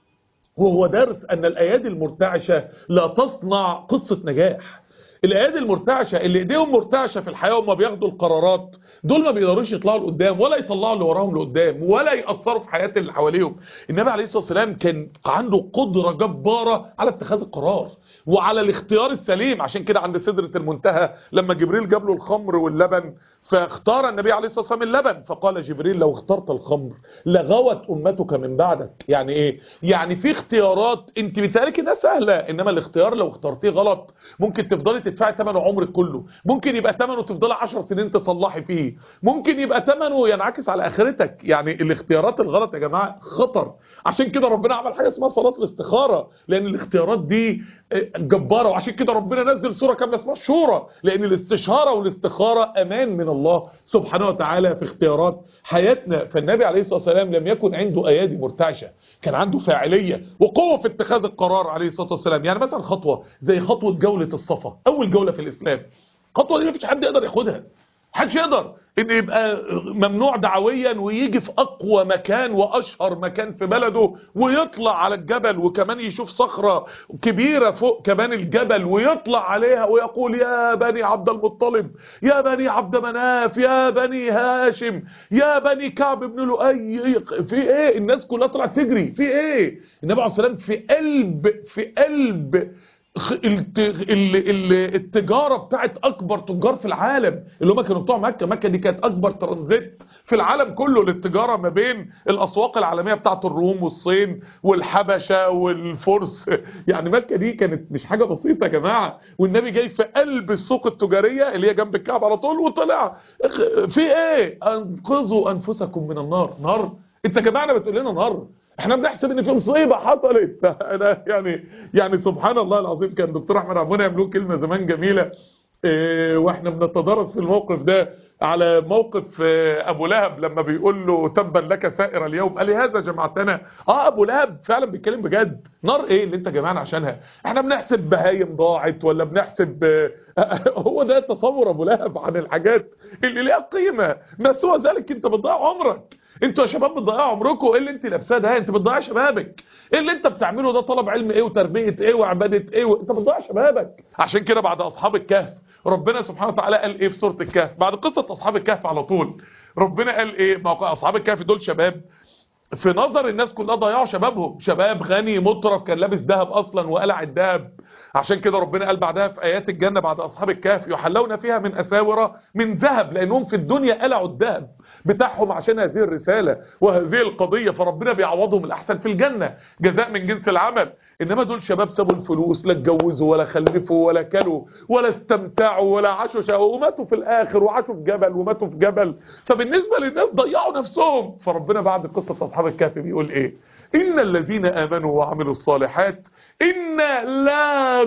وهو درس أن الأيادي المرتعشة لا تصنع قصة نجاح الأيادي المرتعشة اللي إيديهم مرتعشة في الحياة وما بياخدوا القرارات دول ما بيقدروش يطلعوا لقدام ولا يطلعوا اللي وراهم لقدام ولا يأثروا في حياة اللي حواليهم النبي عليه الصلاة والسلام كان عنده قدرة جبارة على اتخاذ القرار وعلى الاختيار السليم عشان كده عند سدرة المنتهى لما جبريل جاب له الخمر واللبن فاختار النبي عليه الصلاة والسلام اللبن فقال جبريل لو اخترت الخمر لغوت أمتك من بعدك يعني ايه يعني في اختيارات انت بتقالك ده سهلة انما الاختيار لو اخترتيه غلط ممكن تفضلي تدفعي ثمنه عمرك كله ممكن يبقى ثمنه تفضلي 10 سنين تصلحي فيه ممكن يبقى ثمنه ينعكس على اخرتك يعني الاختيارات الغلط يا جماعة خطر عشان كده ربنا عمل حاجة اسمها صلاة الاستخارة لان الاختيارات دي جبارة وعشان كده ربنا نزل سورة كاملة اسمها الشورى لان الاستشارة والاستخارة امان من الله سبحانه وتعالى في اختيارات حياتنا فالنبي عليه الصلاة والسلام لم يكن عنده ايادي مرتعشة كان عنده فاعلية وقوة في اتخاذ القرار عليه الصلاة والسلام يعني مثلا خطوة زي خطوة جولة الصفا اول جولة في الاسلام خطوة دي مفيش حد يقدر ياخدها محدش يقدر ان يبقى ممنوع دعويا ويجي في اقوى مكان واشهر مكان في بلده ويطلع على الجبل وكمان يشوف صخرة كبيرة فوق كمان الجبل ويطلع عليها ويقول يا بني عبد المطلب يا بني عبد مناف يا بني هاشم يا بني كعب بن لؤي في ايه الناس كلها طلعت تجري في ايه النبي عليه الصلاه والسلام في قلب في قلب التجارة بتاعت اكبر تجار في العالم اللي هم كانوا بتوع مكة مكة دي كانت اكبر ترانزيت في العالم كله للتجارة ما بين الاسواق العالمية بتاعت الروم والصين والحبشة والفرس يعني مكة دي كانت مش حاجة بسيطة يا جماعة والنبي جاي في قلب السوق التجارية اللي هي جنب الكعب على طول وطلع في ايه انقذوا انفسكم من النار نار انت جماعة بتقول لنا نار احنا بنحسب ان في مصيبه حصلت انا يعني يعني سبحان الله العظيم كان دكتور احمد عبد المنعم له كلمه زمان جميله اه واحنا بنتدرس في الموقف ده على موقف ابو لهب لما بيقول له تبا لك سائر اليوم قال لي هذا جمعتنا اه ابو لهب فعلا بيتكلم بجد نار ايه اللي انت جمعنا عشانها احنا بنحسب بهايم ضاعت ولا بنحسب هو ده تصور ابو لهب عن الحاجات اللي ليها قيمه ما سوى ذلك انت بتضيع عمرك انتوا يا شباب بتضيعوا عمركم ايه اللي انت لابساه ده انت بتضيع شبابك ايه اللي انت بتعمله ده طلب علم ايه وتربيه ايه وعباده ايه و... انت بتضيع شبابك عشان كده بعد اصحاب الكهف ربنا سبحانه وتعالى قال ايه في سوره الكهف بعد قصه اصحاب الكهف على طول ربنا قال ايه ما اصحاب الكهف دول شباب في نظر الناس كلها ضيعوا شبابهم شباب غني مطرف كان لابس ذهب اصلا وقلع الذهب عشان كده ربنا قال بعدها في ايات الجنه بعد اصحاب الكهف يحلون فيها من اساور من ذهب لانهم في الدنيا قلعوا الذهب بتاعهم عشان هذه الرساله وهذه القضيه فربنا بيعوضهم الاحسن في الجنه جزاء من جنس العمل انما دول شباب سابوا الفلوس لا اتجوزوا ولا خلفوا ولا كلوا ولا استمتعوا ولا عاشوا شهوه وماتوا في الاخر وعاشوا في جبل وماتوا في جبل فبالنسبه للناس ضيعوا نفسهم فربنا بعد قصه اصحاب الكهف بيقول ايه ان الذين امنوا وعملوا الصالحات إنا لا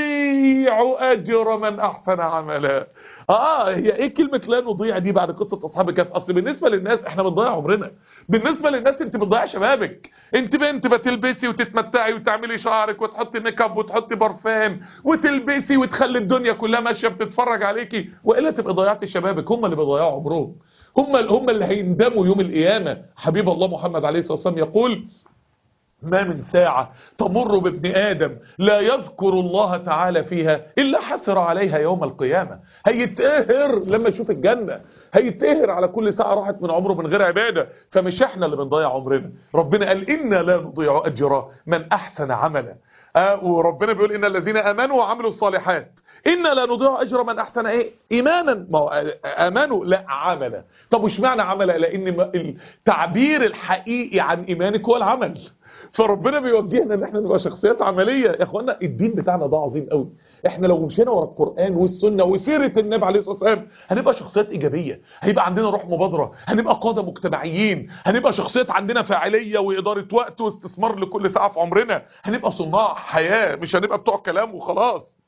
نضيع أجر من أحسن عملا آه هي إيه كلمة لا نضيع دي بعد قصة أصحاب الكهف أصل بالنسبة للناس إحنا بنضيع عمرنا بالنسبة للناس أنت بتضيع شبابك أنت بنت بتلبسي وتتمتعي وتعملي شعرك وتحطي ميك اب وتحطي برفان وتلبسي وتخلي الدنيا كلها ماشية بتتفرج عليكي وإلا تبقى ضيعتي شبابك هم اللي بيضيعوا عمرهم هم هم اللي هيندموا يوم القيامة حبيب الله محمد عليه الصلاة والسلام يقول ما من ساعة تمر بابن آدم لا يذكر الله تعالى فيها إلا حسر عليها يوم القيامة هيتقهر لما يشوف الجنة هيتقهر على كل ساعة راحت من عمره من غير عبادة فمش احنا اللي بنضيع عمرنا ربنا قال إنا لا نضيع أجر من أحسن عملا آه وربنا بيقول إن الذين أمنوا وعملوا الصالحات إنا لا نضيع أجر من أحسن إيه إيمانا ما هو أمانوا لا عملا طب وش معنى عملا لأن التعبير الحقيقي عن إيمانك هو العمل فربنا بيوجهنا ان احنا نبقى شخصيات عمليه يا اخوانا الدين بتاعنا ده عظيم قوي احنا لو مشينا ورا القران والسنه وسيره النبي عليه الصلاه والسلام هنبقى شخصيات ايجابيه هيبقى عندنا روح مبادره هنبقى قاده مجتمعيين هنبقى شخصيات عندنا فاعليه واداره وقت واستثمار لكل ساعه في عمرنا هنبقى صناع حياه مش هنبقى بتوع كلام وخلاص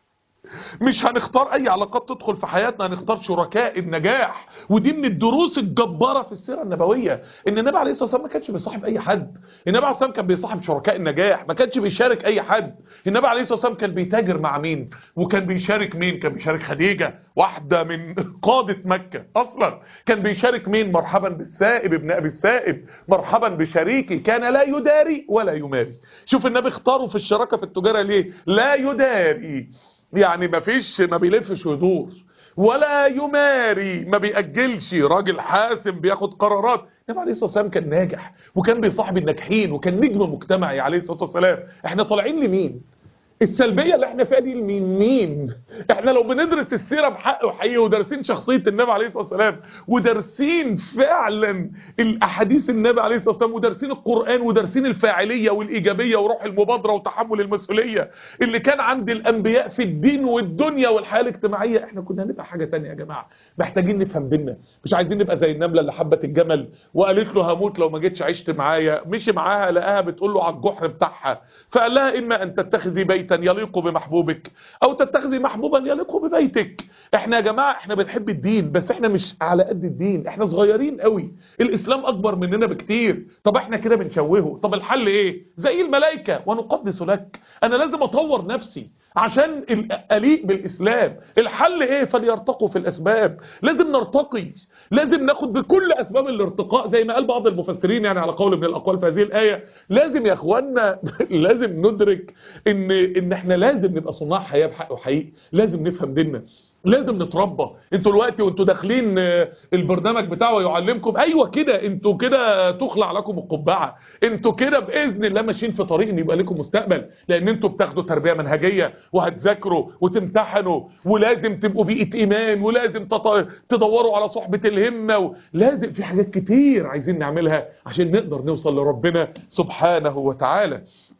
مش هنختار اي علاقات تدخل في حياتنا هنختار شركاء النجاح ودي من الدروس الجبارة في السيرة النبوية ان النبي عليه الصلاة والسلام ما كانش بيصاحب اي حد النبي عليه الصلاة والسلام كان بيصاحب شركاء النجاح ما كانش بيشارك اي حد النبي عليه الصلاة والسلام كان بيتاجر مع مين وكان بيشارك مين كان بيشارك خديجة واحدة من قادة مكة اصلا كان بيشارك مين مرحبا بالسائب ابن ابي السائب مرحبا بشريكي كان لا يداري ولا يماري شوف النبي اختاره في الشراكة في التجارة ليه لا يداري يعني ما فيش ما بيلفش ويدور ولا يماري ما بيأجلش راجل حاسم بياخد قرارات النبي عليه الصلاه والسلام كان ناجح وكان بيصاحب الناجحين وكان نجم مجتمعي عليه الصلاه والسلام احنا طالعين لمين السلبية اللي احنا فيها دي لمين مين احنا لو بندرس السيرة بحق وحقيقي ودارسين شخصية النبي عليه الصلاة والسلام ودارسين فعلا الاحاديث النبي عليه الصلاة والسلام ودارسين القرآن ودارسين الفاعلية والايجابية وروح المبادرة وتحمل المسؤولية اللي كان عند الانبياء في الدين والدنيا والحياة الاجتماعية احنا كنا هنبقى حاجة تانية يا جماعة محتاجين نفهم ديننا مش عايزين نبقى زي النملة اللي حبت الجمل وقالت له هموت لو ما جيتش عشت معايا مشي معاها لقاها بتقول له على الجحر بتاعها فقال لها اما ان تتخذي بيت بيتا يليق بمحبوبك او تتخذي محبوبا يليق ببيتك احنا يا جماعة احنا بنحب الدين بس احنا مش على قد الدين احنا صغيرين قوي الاسلام اكبر مننا بكتير طب احنا كده بنشوهه طب الحل ايه زي الملائكة ونقدس لك انا لازم اطور نفسي عشان أليق بالإسلام الحل إيه فليرتقوا في الأسباب لازم نرتقي لازم ناخد بكل أسباب الارتقاء زي ما قال بعض المفسرين يعني على قول من الأقوال في هذه الآية لازم يا أخوانا لازم ندرك إن, إن إحنا لازم نبقى صناع حياة بحق وحقيقي لازم نفهم ديننا لازم نتربى انتوا دلوقتي وانتوا داخلين البرنامج بتاعه يعلمكم ايوه كده انتوا كده تخلع لكم القبعه انتوا كده باذن الله ماشيين في طريق ان يبقى لكم مستقبل لان انتوا بتاخدوا تربيه منهجيه وهتذاكروا وتمتحنوا ولازم تبقوا بيئه ايمان ولازم تدوروا على صحبه الهمه ولازم في حاجات كتير عايزين نعملها عشان نقدر نوصل لربنا سبحانه وتعالى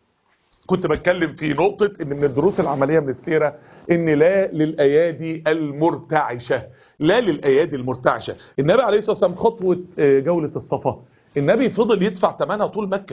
كنت بتكلم في نقطة ان من الدروس العملية من السيرة ان لا للايادي المرتعشة لا للايادي المرتعشة النبي عليه الصلاة والسلام خطوة جولة الصفا النبي فضل يدفع ثمنها طول مكة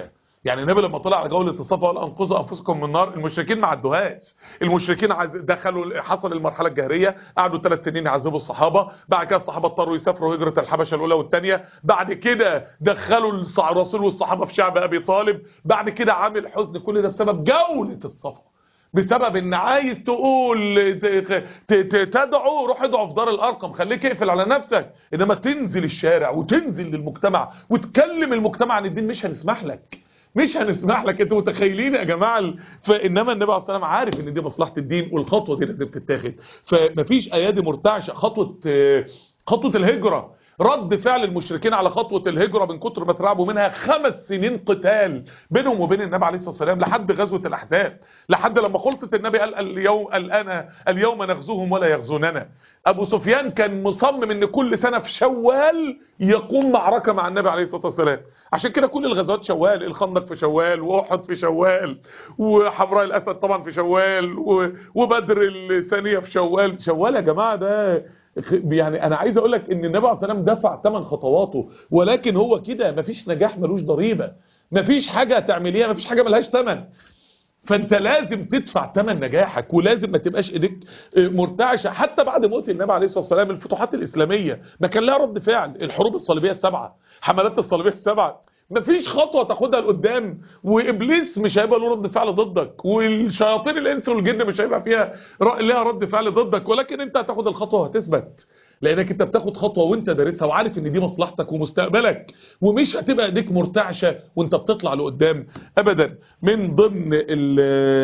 يعني النبي لما طلع على جولة الصفا وقال انقذوا انفسكم من النار المشركين ما عدوهاش المشركين عز... دخلوا حصل المرحله الجاهليه قعدوا ثلاث سنين يعذبوا الصحابه بعد كده الصحابه اضطروا يسافروا هجره الحبشه الاولى والثانيه بعد كده دخلوا الص- الرسول والصحابه في شعب ابي طالب بعد كده عامل حزن كل ده بسبب جوله الصفا بسبب ان عايز تقول ت- ت- ت- تدعو روح ادعو في دار الارقم خليك اقفل على نفسك انما تنزل الشارع وتنزل للمجتمع وتكلم المجتمع عن الدين مش هنسمح لك مش هنسمح لك انتوا متخيلين يا جماعه ال- فانما النبي عليه الصلاه والسلام عارف ان دي مصلحه الدين والخطوه دي لازم تتاخد فمفيش ايادي مرتعشه خطوه آه، خطوه الهجره رد فعل المشركين على خطوة الهجرة من كتر ما ترعبوا منها خمس سنين قتال بينهم وبين النبي عليه الصلاة والسلام لحد غزوة الأحزاب لحد لما خلصت النبي قال اليوم الآن اليوم نغزوهم ولا يغزوننا أبو سفيان كان مصمم ان كل سنة في شوال يقوم معركة مع النبي عليه الصلاة والسلام عشان كده كل الغزوات شوال الخندق في شوال وأحد في شوال وحمراء الأسد طبعا في شوال و- وبدر الثانية في شوال شوال يا جماعة ده يعني انا عايز اقول لك ان النبي عليه الصلاه والسلام دفع ثمن خطواته ولكن هو كده مفيش نجاح ملوش ضريبه مفيش حاجه تعمليها مفيش حاجه ملهاش ثمن فانت لازم تدفع ثمن نجاحك ولازم ما تبقاش ايديك آه، مرتعشه حتى بعد موت النبي عليه الصلاه والسلام الفتوحات الاسلاميه ما كان لها رد فعل الحروب الصليبيه السبعه حملات الصليبيه السبعه مفيش خطوه تاخدها لقدام وابليس مش هيبقى له رد فعل ضدك والشياطين الانس والجن مش هيبقى فيها ر- ليها رد فعل ضدك ولكن انت هتاخد الخطوه وهتثبت لانك انت بتاخد خطوه وانت دارسها وعارف ان دي مصلحتك ومستقبلك ومش هتبقى ايديك مرتعشه وانت بتطلع لقدام ابدا من ضمن ال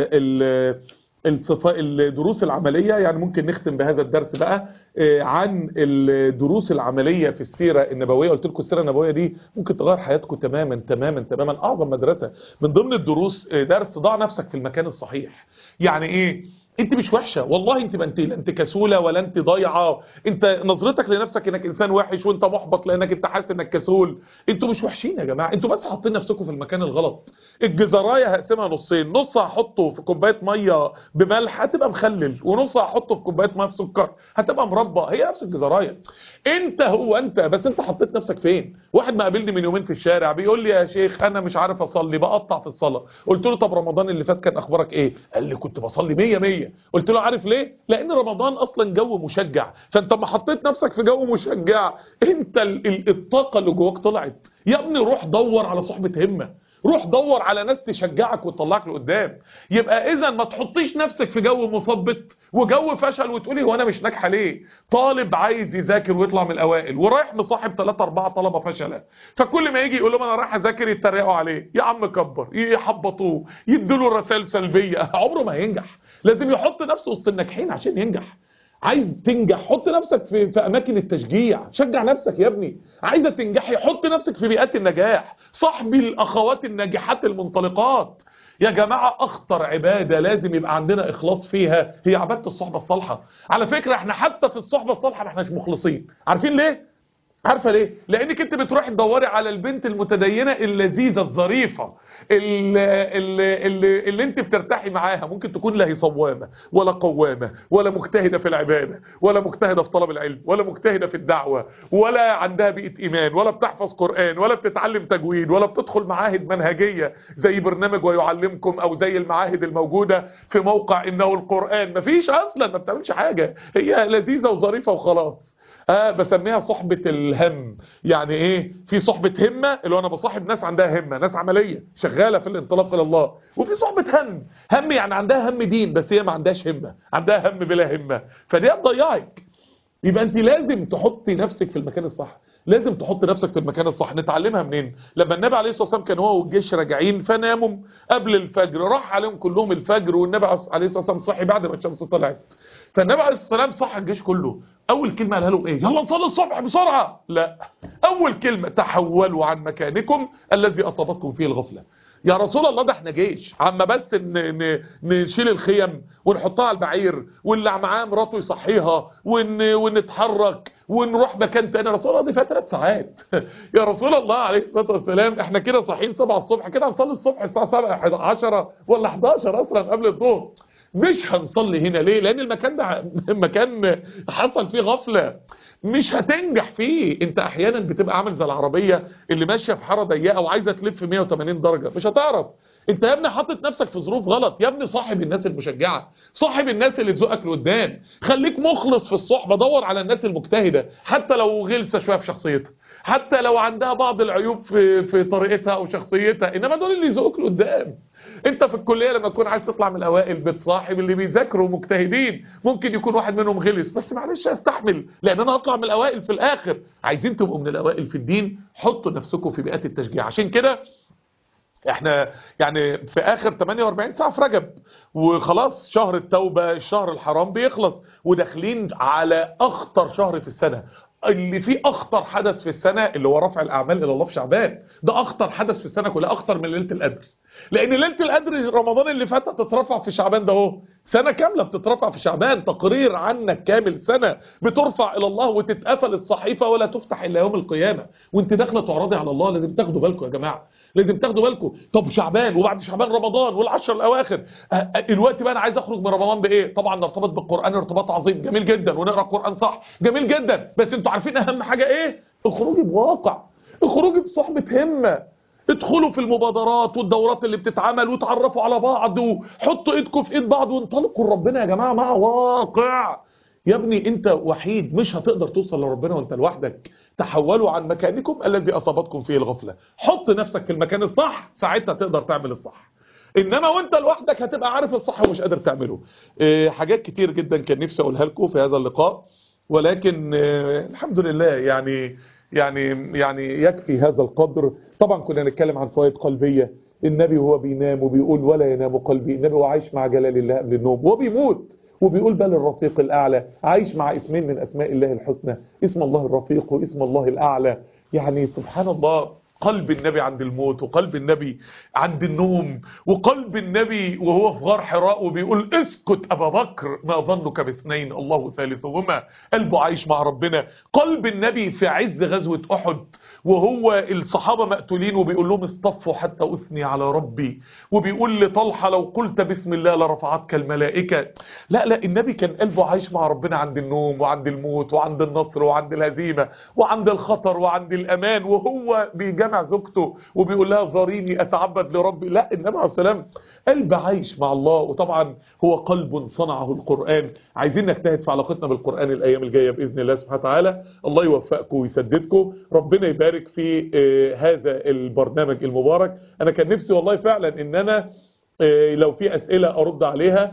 ال الصفا الدروس العمليه يعني ممكن نختم بهذا الدرس بقى آه، عن الدروس العمليه في السيره النبويه قلت لكم السيره النبويه دي ممكن تغير حياتكم تماما تماما تماما اعظم مدرسه من ضمن الدروس آه، درس ضع نفسك في المكان الصحيح يعني ايه انت مش وحشه والله انت ما انت لا انت كسوله ولا انت ضايعه انت نظرتك لنفسك انك انسان وحش وانت محبط لانك انت حاسس انك كسول انتوا مش وحشين يا جماعه انتوا بس حاطين نفسكم في المكان الغلط الجزرايه هقسمها نصين نص هحطه في كوبايه ميه بملح هتبقى مخلل ونص هحطه في كوبايه ميه بسكر هتبقى مربى هي نفس الجزرايه انت هو انت بس انت حطيت نفسك فين واحد ما قابلني من يومين في الشارع بيقول لي يا شيخ انا مش عارف اصلي بقطع في الصلاه قلت له طب رمضان اللي فات كان اخبارك ايه قال لي كنت بصلي 100 100 قلت له عارف ليه لان رمضان اصلا جو مشجع فانت ما حطيت نفسك في جو مشجع انت ال- ال- الطاقه اللي جواك طلعت يا ابني روح دور على صحبه همه روح دور على ناس تشجعك وتطلعك لقدام يبقى اذا ما تحطيش نفسك في جو مثبط وجو فشل وتقولي هو انا مش ناجحه ليه طالب عايز يذاكر ويطلع من الاوائل ورايح مصاحب 3 4 طلبه فشله فكل ما يجي يقول لهم انا رايح اذاكر يتريقوا عليه يا عم كبر يحبطوه يدوا له رسائل سلبيه عمره ما هينجح لازم يحط نفسه وسط الناجحين عشان ينجح عايز تنجح حط نفسك في, في اماكن التشجيع شجع نفسك يا ابني عايزه تنجحي حط نفسك في بيئات النجاح صاحبي الاخوات الناجحات المنطلقات يا جماعة أخطر عبادة لازم يبقى عندنا إخلاص فيها هي عبادة الصحبة الصالحة على فكرة احنا حتى في الصحبة الصالحة ما احناش مخلصين عارفين ليه؟ عارفه ليه لانك انت بتروحي تدوري على البنت المتدينه اللذيذه الظريفه اللي, اللي, اللي, اللي انت بترتاحي معاها ممكن تكون لا هي صوامه ولا قوامه ولا مجتهده في العباده ولا مجتهده في طلب العلم ولا مجتهده في الدعوه ولا عندها بيئه ايمان ولا بتحفظ قران ولا بتتعلم تجويد ولا بتدخل معاهد منهجيه زي برنامج ويعلمكم او زي المعاهد الموجوده في موقع انه القران مفيش اصلا ما بتعملش حاجه هي لذيذه وظريفه وخلاص آه بسميها صحبة الهم يعني ايه في صحبة همة اللي هو انا بصاحب ناس عندها همة ناس عملية شغالة في الانطلاق الى الله وفي صحبة هم هم يعني عندها هم دين بس هي ما عندهاش همة عندها هم بلا همة فدي هتضيعك يبقى انت لازم تحطي نفسك في المكان الصح لازم تحط نفسك في المكان الصح نتعلمها منين لما النبي عليه الصلاه والسلام كان هو والجيش راجعين فناموا قبل الفجر راح عليهم كلهم الفجر والنبي عليه الصلاه والسلام صحي بعد ما الشمس طلعت فالنبي عليه الصلاه والسلام صح الجيش كله اول كلمه قالها لهم ايه يلا نصلي الصبح بسرعه لا اول كلمه تحولوا عن مكانكم الذي اصابتكم فيه الغفله يا رسول الله ده احنا جيش عما بس ن... ن... نشيل الخيم ونحطها على البعير واللي معاه مراته يصحيها ون... ونتحرك ونروح مكان تاني رسول الله دي فيها ثلاث ساعات يا رسول الله عليه الصلاه والسلام احنا كده صاحيين 7 الصبح كده هنصلي الصبح الساعه 7 10 ولا 11 اصلا قبل الظهر مش هنصلي هنا ليه لان المكان ده مكان حصل فيه غفله مش هتنجح فيه انت احيانا بتبقى عامل زي العربيه اللي ماشيه في حاره ضيقه وعايزه تلف 180 درجه مش هتعرف انت يا ابني حاطط نفسك في ظروف غلط يا ابني صاحب الناس المشجعه صاحب الناس اللي تزقك لقدام خليك مخلص في الصحبه دور على الناس المجتهده حتى لو غلسه شويه في شخصيتها حتى لو عندها بعض العيوب في في طريقتها او شخصيتها انما دول اللي يزقوك لقدام انت في الكليه لما تكون عايز تطلع من الاوائل بتصاحب اللي بيذاكروا مجتهدين ممكن يكون واحد منهم غلس بس معلش استحمل لان انا هطلع من الاوائل في الاخر عايزين تبقوا من الاوائل في الدين حطوا نفسكم في بيئات التشجيع عشان كده احنا يعني في اخر 48 ساعة في رجب وخلاص شهر التوبة الشهر الحرام بيخلص وداخلين على اخطر شهر في السنة اللي فيه اخطر حدث في السنة اللي هو رفع الاعمال الى الله في شعبان ده اخطر حدث في السنة كلها اخطر من ليلة القدر لان ليلة القدر رمضان اللي فات تترفع في شعبان ده اهو سنة كاملة بتترفع في شعبان تقرير عنك كامل سنة بترفع الى الله وتتقفل الصحيفة ولا تفتح الا يوم القيامة وانت داخلة تعرضي على الله لازم تاخدوا بالكم يا جماعة لازم تاخدوا بالكم طب شعبان وبعد شعبان رمضان والعشر الاواخر الوقت بقى انا عايز اخرج من رمضان بايه طبعا نرتبط بالقران ارتباط عظيم جميل جدا ونقرا القران صح جميل جدا بس انتوا عارفين اهم حاجه ايه اخرجي بواقع اخرجي بصحبه همه ادخلوا في المبادرات والدورات اللي بتتعمل وتعرفوا على بعض وحطوا ايدكم في ايد بعض وانطلقوا لربنا يا جماعه مع واقع يا ابني انت وحيد مش هتقدر توصل لربنا وانت لوحدك تحولوا عن مكانكم الذي اصابتكم فيه الغفله حط نفسك في المكان الصح ساعتها تقدر تعمل الصح انما وانت لوحدك هتبقى عارف الصح ومش قادر تعمله اه حاجات كتير جدا كان نفسي اقولها لكم في هذا اللقاء ولكن اه الحمد لله يعني يعني يعني يكفي هذا القدر طبعا كنا نتكلم عن فوائد قلبيه النبي وهو بينام وبيقول ولا ينام قلبي النبي هو عايش مع جلال الله قبل النوم وهو بيموت وبيقول بل الرفيق الأعلى عايش مع اسمين من أسماء الله الحسنى اسم الله الرفيق واسم الله الأعلى يعني سبحان الله قلب النبي عند الموت وقلب النبي عند النوم وقلب النبي وهو في غار حراء وبيقول اسكت أبا بكر ما ظنك باثنين الله ثالثهما قلبه عايش مع ربنا قلب النبي في عز غزوة أحد وهو الصحابة مقتولين وبيقول لهم اصطفوا حتى أثني على ربي وبيقول لطلحة لو قلت بسم الله لرفعتك الملائكة لا لا النبي كان قلبه عايش مع ربنا عند النوم وعند الموت وعند النصر وعند الهزيمة وعند الخطر وعند الأمان وهو بيجمع زوجته وبيقول لها ذريني أتعبد لربي لا النبي عليه السلام قلب عايش مع الله وطبعا هو قلب صنعه القرآن عايزين نجتهد في علاقتنا بالقرآن الأيام الجاية بإذن الله سبحانه وتعالى الله يوفقكم ويسددكم ربنا يبارك في هذا البرنامج المبارك أنا كان نفسي والله فعلا إن أنا لو في أسئلة أرد عليها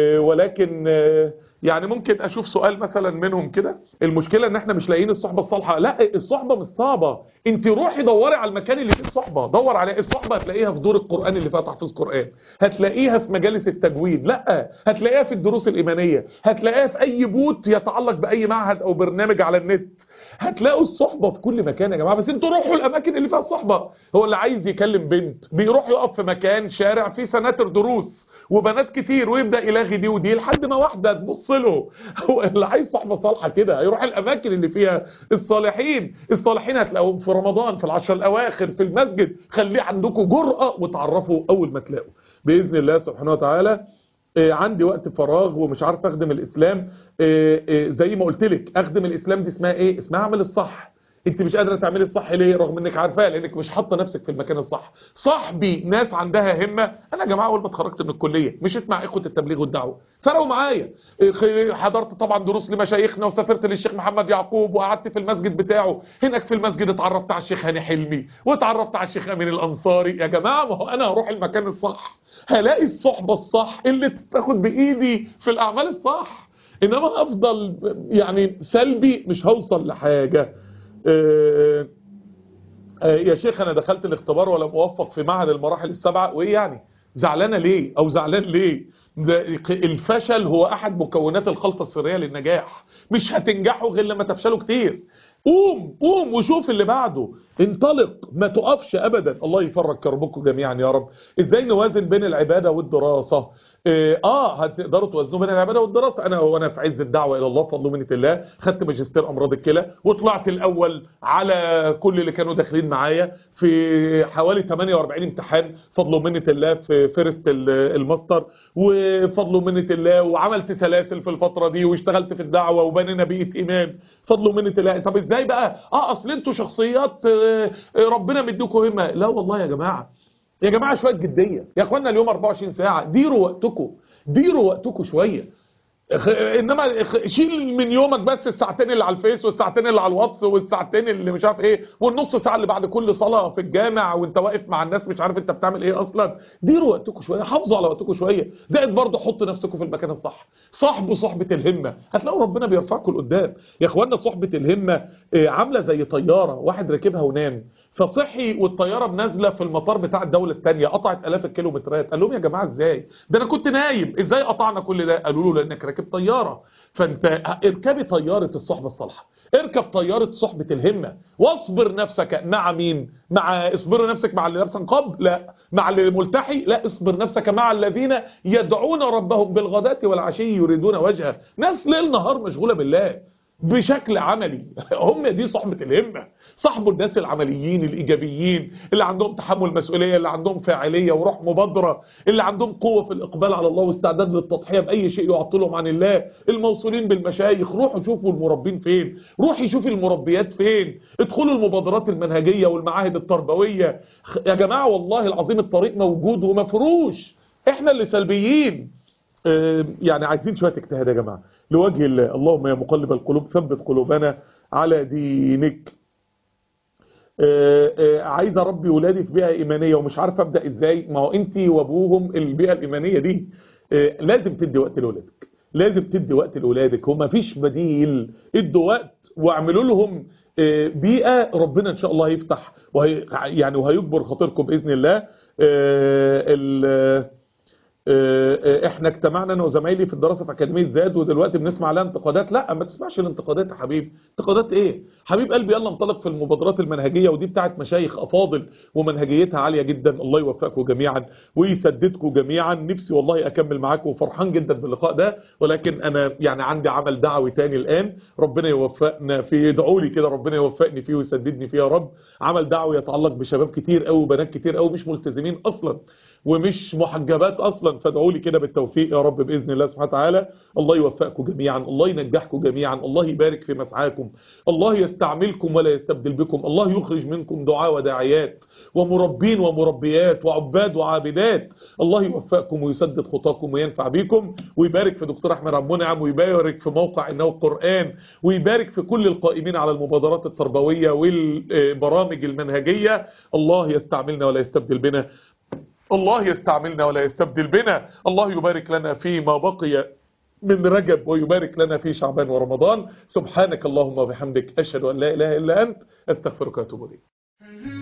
ولكن يعني ممكن اشوف سؤال مثلا منهم كده المشكلة ان احنا مش لاقيين الصحبة الصالحة لا الصحبة مش صعبة انت روحي دوري على المكان اللي فيه الصحبة دور على الصحبة هتلاقيها في دور القرآن اللي فيها تحفيظ قرآن هتلاقيها في مجالس التجويد لا هتلاقيها في الدروس الإيمانية هتلاقيها في اي بوت يتعلق باي معهد او برنامج على النت هتلاقوا الصحبة في كل مكان يا جماعة بس انتوا روحوا الاماكن اللي فيها الصحبة هو اللي عايز يكلم بنت بيروح يقف في مكان شارع فيه سناتر دروس وبنات كتير ويبدا يلاغي دي ودي لحد ما واحده تبص له هو اللي عايز صحبه صالحه كده هيروح الاماكن اللي فيها الصالحين الصالحين هتلاقوهم في رمضان في العشر الاواخر في المسجد خليه عندكم جرأه وتعرفوا اول ما تلاقوا باذن الله سبحانه وتعالى عندي وقت فراغ ومش عارف اخدم الاسلام زي ما قلت لك اخدم الاسلام دي اسمها ايه اسمها اعمل الصح انت مش قادره تعملي الصح ليه رغم انك عارفاه لانك مش حاطه نفسك في المكان الصح صاحبي ناس عندها همه انا يا جماعه اول ما اتخرجت من الكليه مشيت مع اخوه التبليغ والدعوه فرقوا معايا حضرت طبعا دروس لمشايخنا وسافرت للشيخ محمد يعقوب وقعدت في المسجد بتاعه هناك في المسجد اتعرفت على الشيخ هاني حلمي واتعرفت على الشيخ امين الانصاري يا جماعه ما هو انا هروح المكان الصح هلاقي الصحبه الصح اللي تاخد بايدي في الاعمال الصح انما افضل يعني سلبي مش هوصل لحاجه آه آه يا شيخ انا دخلت الاختبار ولم اوفق في معهد المراحل السبعة وايه يعني زعلانه ليه او زعلان ليه الفشل هو احد مكونات الخلطة السرية للنجاح مش هتنجحوا غير لما تفشلوا كتير قوم قوم وشوف اللي بعده انطلق ما تقفش ابدا الله يفرج كربكم جميعا يا رب ازاي نوازن بين العبادة والدراسة اه آه، هتقدروا توازنوا بين العباده والدراسه انا وانا في عز الدعوه الى الله بفضل ومنه الله خدت ماجستير امراض الكلى وطلعت الاول على كل اللي كانوا داخلين معايا في حوالي 48 امتحان فضل ومنه الله في فيرست ال- الماستر وفضل ومنه الله وعملت سلاسل في الفتره دي واشتغلت في الدعوه وبنينا بيئه ايمان فضل ومنه الله طب ازاي بقى اه اصل انتوا شخصيات آه، آه، ربنا مديكم همه لا والله يا جماعه يا جماعة شوية جدية يا اخوانا اليوم 24 ساعة ديروا وقتكم ديروا وقتكم شوية خ- انما خ- شيل من يومك بس الساعتين اللي على الفيس والساعتين اللي على الواتس والساعتين اللي مش عارف ايه والنص ساعة اللي بعد كل صلاة في الجامع وانت واقف مع الناس مش عارف انت بتعمل ايه اصلا ديروا وقتكم شوية حافظوا على وقتكم شوية زائد برضه حطوا نفسكم في المكان الصح صاحبوا صحبة الهمة هتلاقوا ربنا بيرفعكم لقدام يا اخوانا صحبة الهمة آه، عاملة زي طيارة واحد راكبها ونام فصحي والطياره نازله في المطار بتاع الدوله الثانيه قطعت الاف الكيلومترات قال لهم يا جماعه ازاي ده انا كنت نايم ازاي قطعنا كل ده قالوا له لانك راكب طياره فانت اركبي طياره الصحبه الصالحه اركب طياره صحبه الهمه واصبر نفسك مع مين مع اصبر نفسك مع اللي لابس نقاب لا مع اللي ملتحي لا اصبر نفسك مع الذين يدعون ربهم بالغداة والعشي يريدون وجهه ناس ليل نهار مشغوله بالله بشكل عملي هم دي صحبة الهمة صاحبوا الناس العمليين الإيجابيين اللي عندهم تحمل مسؤولية اللي عندهم فاعلية وروح مبادرة اللي عندهم قوة في الإقبال على الله واستعداد للتضحية بأي شيء يعطلهم عن الله الموصولين بالمشايخ روحوا شوفوا المربين فين روحي شوفي المربيات فين ادخلوا المبادرات المنهجية والمعاهد التربوية خ- يا جماعة والله العظيم الطريق موجود ومفروش احنا اللي سلبيين آه، يعني عايزين شوية اجتهاد يا جماعة لوجه الله اللهم يا مقلب القلوب ثبت قلوبنا على دينك آه، آه، عايز اربي ولادي في بيئة ايمانية ومش عارف ابدأ ازاي ما هو انت وابوهم البيئة الايمانية دي آه، لازم تدي وقت لولادك لازم تدي وقت لولادك وما فيش بديل ادوا وقت واعملوا لهم آه، بيئة ربنا ان شاء الله هيفتح وهي يعني وهيجبر خاطركم باذن الله آه، ال- آه، احنا اجتمعنا انا وزمايلي في الدراسه في اكاديميه زاد ودلوقتي بنسمع عليها انتقادات لا ما تسمعش الانتقادات يا حبيبي انتقادات ايه حبيب قلبي يلا انطلق في المبادرات المنهجيه ودي بتاعت مشايخ افاضل ومنهجيتها عاليه جدا الله يوفقكم جميعا ويسددكم جميعا نفسي والله اكمل معاكم وفرحان جدا باللقاء ده ولكن انا يعني عندي عمل دعوي تاني الان ربنا يوفقنا فيه ادعوا لي كده ربنا يوفقني فيه ويسددني فيه يا رب عمل دعوي يتعلق بشباب كتير قوي وبنات كتير قوي مش ملتزمين اصلا ومش محجبات اصلا فادعوا لي كده بالتوفيق يا رب باذن الله سبحانه وتعالى الله يوفقكم جميعا الله ينجحكم جميعا الله يبارك في مسعاكم الله يستعملكم ولا يستبدل بكم الله يخرج منكم دعاء وداعيات ومربين ومربيات وعباد وعابدات الله يوفقكم ويسدد خطاكم وينفع بيكم ويبارك في دكتور احمد عبد المنعم ويبارك في موقع انه القران ويبارك في كل القائمين على المبادرات التربويه والبرامج المنهجيه الله يستعملنا ولا يستبدل بنا الله يستعملنا ولا يستبدل بنا الله يبارك لنا فيما بقي من رجب ويبارك لنا في شعبان ورمضان سبحانك اللهم وبحمدك أشهد أن لا إله إلا أنت أستغفرك وأتوب إليك